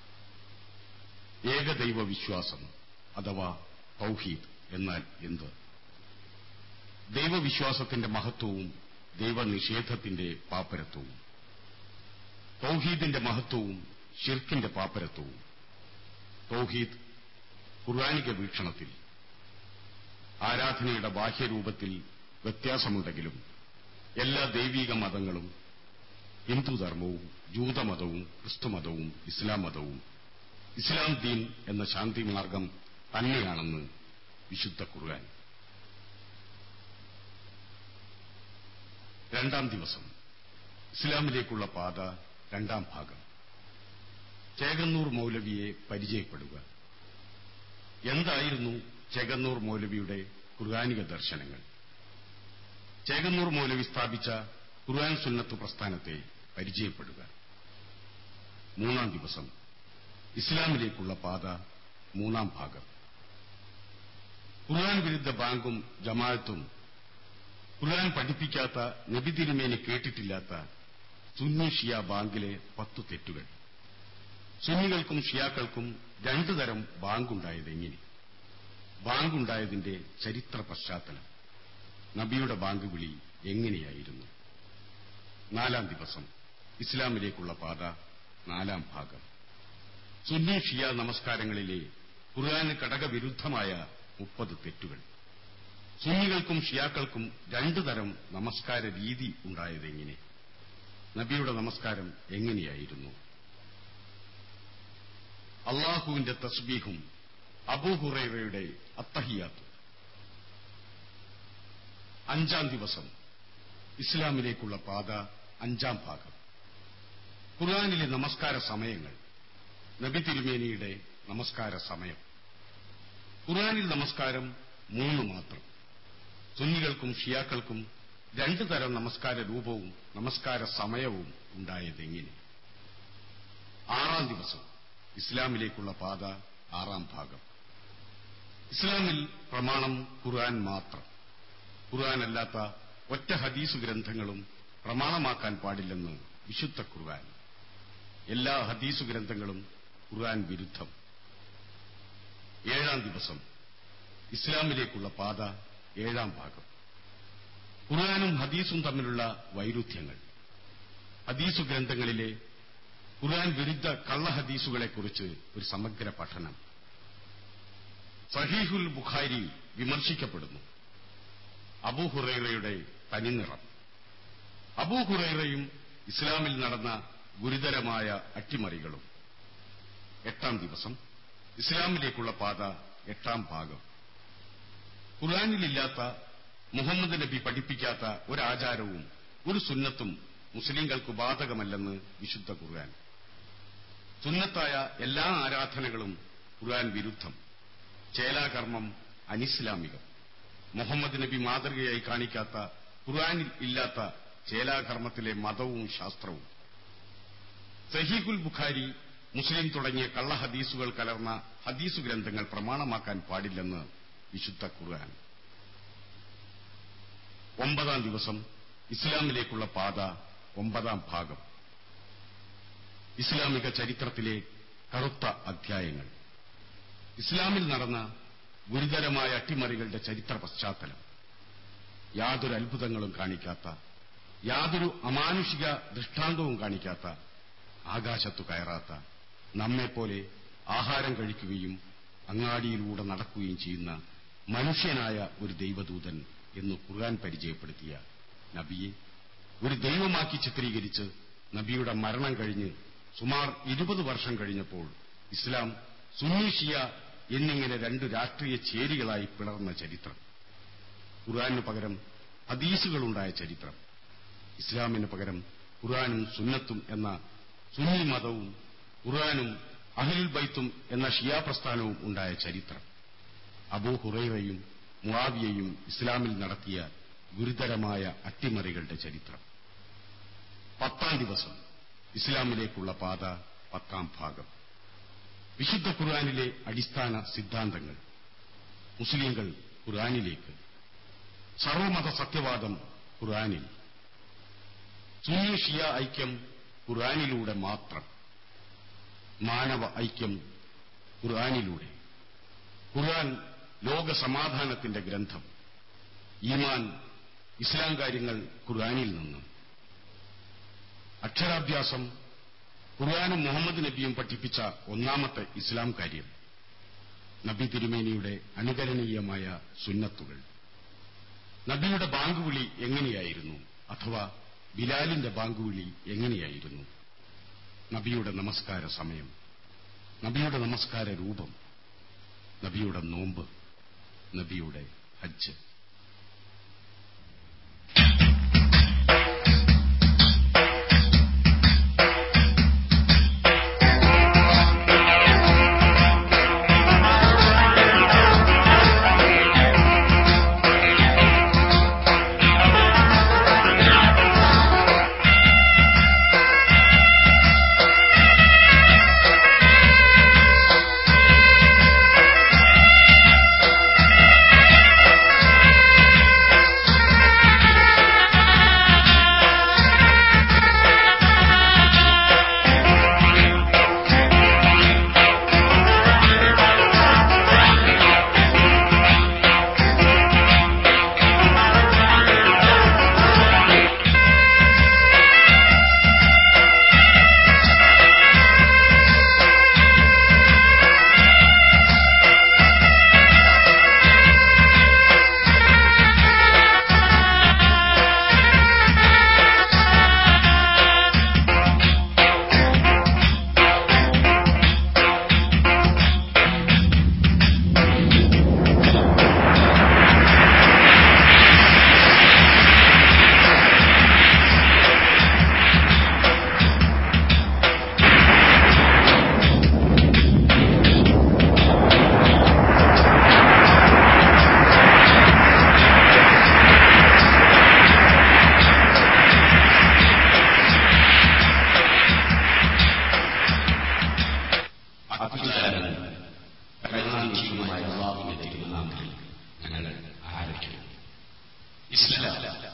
[SPEAKER 5] ഏകദൈവ വിശ്വാസം അഥവാ തൗഹീദ് എന്നാൽ എന്ത് ദൈവവിശ്വാസത്തിന്റെ മഹത്വവും ദൈവനിഷേധത്തിന്റെ പാപ്പരത്വവും തൗഹീദിന്റെ മഹത്വവും ഷിർക്കിന്റെ പാപ്പരത്വവും തൗഹീദ് ഖുർആാനിക വീക്ഷണത്തിൽ ആരാധനയുടെ ബാഹ്യരൂപത്തിൽ വ്യത്യാസമുണ്ടെങ്കിലും എല്ലാ ദൈവീക മതങ്ങളും ഹിന്ദുധർമ്മവും ജൂതമതവും ക്രിസ്തുമതവും ഇസ്ലാം മതവും ഇസ്ലാം ദീൻ എന്ന ശാന്തി മാർഗം തന്നെയാണെന്ന് വിശുദ്ധ ഖുർആൻ രണ്ടാം ദിവസം ഇസ്ലാമിലേക്കുള്ള പാത രണ്ടാം ഭാഗം ചേകന്നൂർ മൗലവിയെ പരിചയപ്പെടുക എന്തായിരുന്നു ചേകന്നൂർ മൗലവിയുടെ ഖുർആാനിക ദർശനങ്ങൾ ചേകന്നൂർ മൗലവി സ്ഥാപിച്ച ഖുർആൻ സുന്നത്ത് പ്രസ്ഥാനത്തെ പരിചയപ്പെടുക മൂന്നാം ദിവസം ഇസ്ലാമിലേക്കുള്ള പാത മൂന്നാം ഭാഗം ഖുർആൻ വിരുദ്ധ ബാങ്കും ജമാഅത്തും ഖുർആൻ പഠിപ്പിക്കാത്ത നബി തിരുമേനി കേട്ടിട്ടില്ലാത്ത സുന്നി ഷിയ ബാങ്കിലെ പത്തു തെറ്റുകൾ സുന്നികൾക്കും ഷിയാക്കൾക്കും രണ്ടു തരം ബാങ്കുണ്ടായത് എങ്ങനെ ബാങ്കുണ്ടായതിന്റെ ചരിത്ര പശ്ചാത്തലം നബിയുടെ ബാങ്ക് വിളി എങ്ങനെയായിരുന്നു നാലാം ദിവസം ഇസ്ലാമിലേക്കുള്ള പാത നാലാം ഭാഗം സുന്നി ഷിയ നമസ്കാരങ്ങളിലെ ഖുർആന് ഘടകവിരുദ്ധമായ മുപ്പത് തെറ്റുകൾ സുന്നികൾക്കും ഷിയാക്കൾക്കും രണ്ടു തരം നമസ്കാര രീതി ഉണ്ടായതെങ്ങനെ നബിയുടെ നമസ്കാരം എങ്ങനെയായിരുന്നു അള്ളാഹുവിന്റെ തസ്ബീഹും അബൂഹുറൈറയുടെ അത്തഹിയാത്തും അഞ്ചാം ദിവസം ഇസ്ലാമിലേക്കുള്ള പാത അഞ്ചാം ഭാഗം ഖുർആാനിലെ നമസ്കാര സമയങ്ങൾ നബി തിരുമേനിയുടെ നമസ്കാര സമയം ഖുർആാനിൽ നമസ്കാരം മൂന്ന് മാത്രം സുന്നികൾക്കും ഷിയാക്കൾക്കും രണ്ടു തരം നമസ്കാര രൂപവും നമസ്കാര സമയവും ഉണ്ടായതെങ്ങനെ ആറാം ദിവസം ഇസ്ലാമിലേക്കുള്ള പാത ആറാം ഭാഗം ഇസ്ലാമിൽ പ്രമാണം ഖുർആൻ മാത്രം ഖുർആൻ അല്ലാത്ത ഒറ്റ ഹദീസ് ഗ്രന്ഥങ്ങളും പ്രമാണമാക്കാൻ പാടില്ലെന്ന് വിശുദ്ധ ഖുർആൻ എല്ലാ ഹദീസ് ഗ്രന്ഥങ്ങളും ഖുർആൻ വിരുദ്ധം ഏഴാം ദിവസം ഇസ്ലാമിലേക്കുള്ള പാത ഏഴാം ഭാഗം ഖുർആാനും ഹദീസും തമ്മിലുള്ള വൈരുദ്ധ്യങ്ങൾ ഹദീസു ഗ്രന്ഥങ്ങളിലെ ഖുർആൻ വിരുദ്ധ കള്ള ഹദീസുകളെക്കുറിച്ച് ഒരു സമഗ്ര പഠനം സഹീഹുൽ ബുഖാരി വിമർശിക്കപ്പെടുന്നു അബൂഹുറൈറയുടെ തനിനിറം അബൂഹുറൈറയും ഇസ്ലാമിൽ നടന്ന ഗുരുതരമായ അട്ടിമറികളും എട്ടാം ദിവസം ഇസ്ലാമിലേക്കുള്ള പാത എട്ടാം ഭാഗം ഖുർആാനിലില്ലാത്ത മുഹമ്മദ് നബി പഠിപ്പിക്കാത്ത ഒരാചാരവും ഒരു സുന്നത്തും മുസ്ലിങ്ങൾക്ക് ബാധകമല്ലെന്ന് വിശുദ്ധ ഖുർആൻ സുന്നത്തായ എല്ലാ ആരാധനകളും ഖുർആൻ വിരുദ്ധം ചേലാകർമ്മം അനിസ്ലാമികം മുഹമ്മദ് നബി മാതൃകയായി കാണിക്കാത്ത ഖുർആനിൽ ഇല്ലാത്ത ചേലാകർമ്മത്തിലെ മതവും ശാസ്ത്രവും സഹീഖുൽ ബുഖാരി മുസ്ലിം തുടങ്ങിയ കള്ള ഹദീസുകൾ കലർന്ന ഹദീസു ഗ്രന്ഥങ്ങൾ പ്രമാണമാക്കാൻ പാടില്ലെന്ന് വിശുദ്ധ ഖുർആൻ ഒമ്പതാം ദിവസം ഇസ്ലാമിലേക്കുള്ള പാത ഒമ്പതാം ഭാഗം ഇസ്ലാമിക ചരിത്രത്തിലെ കറുത്ത അധ്യായങ്ങൾ ഇസ്ലാമിൽ നടന്ന ഗുരുതരമായ അട്ടിമറികളുടെ ചരിത്ര പശ്ചാത്തലം യാതൊരു അത്ഭുതങ്ങളും കാണിക്കാത്ത യാതൊരു അമാനുഷിക ദൃഷ്ടാന്തവും കാണിക്കാത്ത ആകാശത്തു കയറാത്ത നമ്മെപ്പോലെ ആഹാരം കഴിക്കുകയും അങ്ങാടിയിലൂടെ നടക്കുകയും ചെയ്യുന്ന മനുഷ്യനായ ഒരു ദൈവദൂതൻ എന്ന് ഖുർആൻ പരിചയപ്പെടുത്തിയ നബിയെ ഒരു ദൈവമാക്കി ചിത്രീകരിച്ച് നബിയുടെ മരണം കഴിഞ്ഞ് സുമാർ ഇരുപത് വർഷം കഴിഞ്ഞപ്പോൾ ഇസ്ലാം സുന്നി ഷിയ എന്നിങ്ങനെ രണ്ട് രാഷ്ട്രീയ ചേരികളായി പിളർന്ന ചരിത്രം ഖുർആാനു പകരം ഹദീസുകളുണ്ടായ ചരിത്രം ഇസ്ലാമിന് പകരം ഖുർആാനും സുന്നത്തും എന്ന സുന്നി മതവും ഖുർആാനും അഹ്ലുൽ ബൈത്തും എന്ന ഷിയാ പ്രസ്ഥാനവും ഉണ്ടായ ചരിത്രം അബൂ ഹുറൈറയും മുവാവിയയും ഇസ്ലാമിൽ നടത്തിയ ഗുരുതരമായ അട്ടിമറികളുടെ ചരിത്രം പത്താം ദിവസം ഇസ്ലാമിലേക്കുള്ള പാത പത്താം ഭാഗം വിശുദ്ധ ഖുർആാനിലെ അടിസ്ഥാന സിദ്ധാന്തങ്ങൾ മുസ്ലിങ്ങൾ ഖുർആാനിലേക്ക് സർവമത സത്യവാദം ഖുർആാനിൽ സുന്നി ഷിയ ഐക്യം ഖുർആാനിലൂടെ മാത്രം മാനവ ഐക്യം ഖുർആാനിലൂടെ ഖുർആൻ ലോക സമാധാനത്തിന്റെ ഗ്രന്ഥം ഈമാൻ ഇസ്ലാം കാര്യങ്ങൾ ഖുർആാനിൽ നിന്ന് അക്ഷരാഭ്യാസം ഖുർആാനും മുഹമ്മദ് നബിയും പഠിപ്പിച്ച ഒന്നാമത്തെ ഇസ്ലാം കാര്യം നബി തിരുമേനിയുടെ അനുകരണീയമായ സുന്നത്തുകൾ നബിയുടെ ബാങ്കുവിളി എങ്ങനെയായിരുന്നു അഥവാ ബിലാലിന്റെ ബാങ്കുവിളി എങ്ങനെയായിരുന്നു നബിയുടെ നമസ്കാര സമയം നബിയുടെ നമസ്കാര രൂപം നബിയുടെ നോമ്പ് നബിയുടെ ഹജ്ജ്
[SPEAKER 6] ും
[SPEAKER 3] സർവശക്തനായ അള്ളാഹുവിന്റെ തിരുനാമത്തിൽ ഞങ്ങൾ ആരംഭിക്കുന്നു ഇസ്ലാം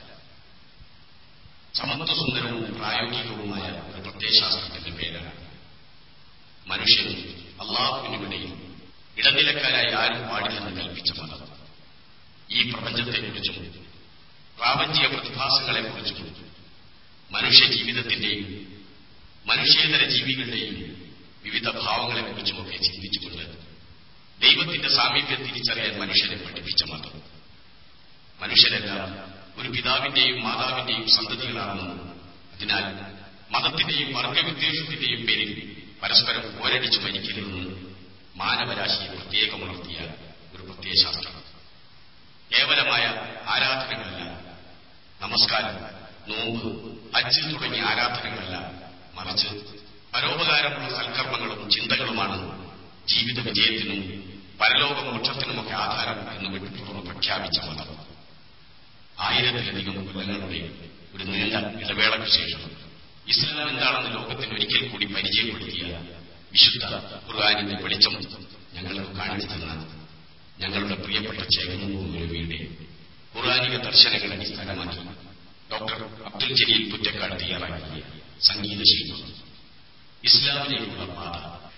[SPEAKER 3] സമത്വസുന്ദരവും പ്രായോഗികവുമായ ഒരു പ്രത്യയശാസ്ത്രത്തിന്റെ പേരാണ് മനുഷ്യനും അള്ളാഹുവിനുമിടയിൽ ഇടനിലക്കാരായി ആരും പാടില്ലെന്ന് കൽപ്പിച്ച മതം ഈ പ്രപഞ്ചത്തെക്കുറിച്ചും പ്രാപഞ്ചിക പ്രതിഭാസങ്ങളെക്കുറിച്ചും മനുഷ്യ ജീവിതത്തിന്റെയും മനുഷ്യേതര ജീവികളുടെയും വിവിധ ഭാവങ്ങളെക്കുറിച്ചുമൊക്കെ ചിന്തിച്ചുകൊണ്ട് ദൈവത്തിന്റെ സാമീപ്യം തിരിച്ചറിയാൻ മനുഷ്യരെ പഠിപ്പിച്ച മതം മനുഷ്യരെല്ലാം ഒരു പിതാവിന്റെയും മാതാവിന്റെയും സന്തതികളാണെന്നും അതിനാൽ മതത്തിന്റെയും വർഗവിദ്വേഷത്തിന്റെയും പേരിൽ പരസ്പരം പോരടിച്ചു മരിക്കരുതെന്ന് മാനവരാശിയെ പ്രത്യേകമുണർത്തിയ ഒരു പ്രത്യയശാസ്ത്രം കേവലമായ ആരാധനകളല്ല നമസ്കാരം നോമ്പ് ഹജ്ജ് തുടങ്ങിയ ആരാധനകളല്ല മറിച്ച് പരോപകാരമുള്ള സൽക്കർമ്മങ്ങളും ചിന്തകളുമാണ് ജീവിത വിജയത്തിനും പരലോക മോക്ഷത്തിനുമൊക്കെ ആധാരം എന്ന് വിട്ടുപുറം പ്രഖ്യാപിച്ച മതം ആയിരത്തിലധികം കൊല്ലങ്ങളുടെ ഒരു നീണ്ട ഇടവേളയ്ക്ക് ശേഷം ഇസ്ലാം എന്താണെന്ന് ലോകത്തിന് ഒരിക്കൽ കൂടി പരിചയപ്പെടുത്തിയ വിശുദ്ധ ഖുർആാനിന്റെ വെളിച്ചം ഞങ്ങൾക്ക് കാണിച്ചു തന്ന ഞങ്ങളുടെ പ്രിയപ്പെട്ട ചേകനൂരുടെ ഖുർആാനിക ദർശനങ്ങളെ അടിസ്ഥാനമാക്കി ഡോക്ടർ അബ്ദുൽ ജലീൽ കുറ്റക്കാട് തയ്യാറാക്കിയ സംഗീത ശില്പം ഇസ്ലാമിലേക്കുള്ള പാത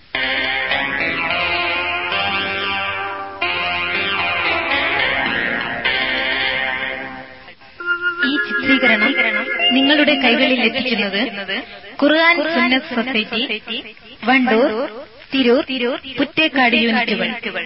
[SPEAKER 4] ഈ ചിത്രീകരണം നിങ്ങളുടെ കൈകളിൽ എത്തിക്കുന്നത് ഖുർആൻ സുന്നത്ത് സൊസൈറ്റി വണ്ടൂർ തിരൂർ തിരൂർ പുറ്റേക്കാട് യൂണിറ്റുകൾ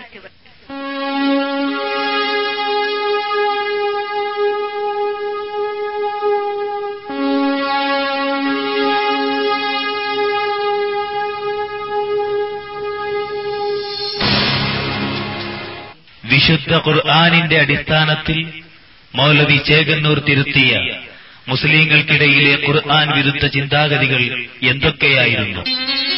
[SPEAKER 1] വിശുദ്ധ ഖുർആാനിന്റെ അടിസ്ഥാനത്തിൽ മൗലവി ചേകന്നൂർ തിരുത്തിയ മുസ്ലിങ്ങൾക്കിടയിലെ ഖുർആൻ വിരുദ്ധ ചിന്താഗതികൾ എന്തൊക്കെയായിരുന്നു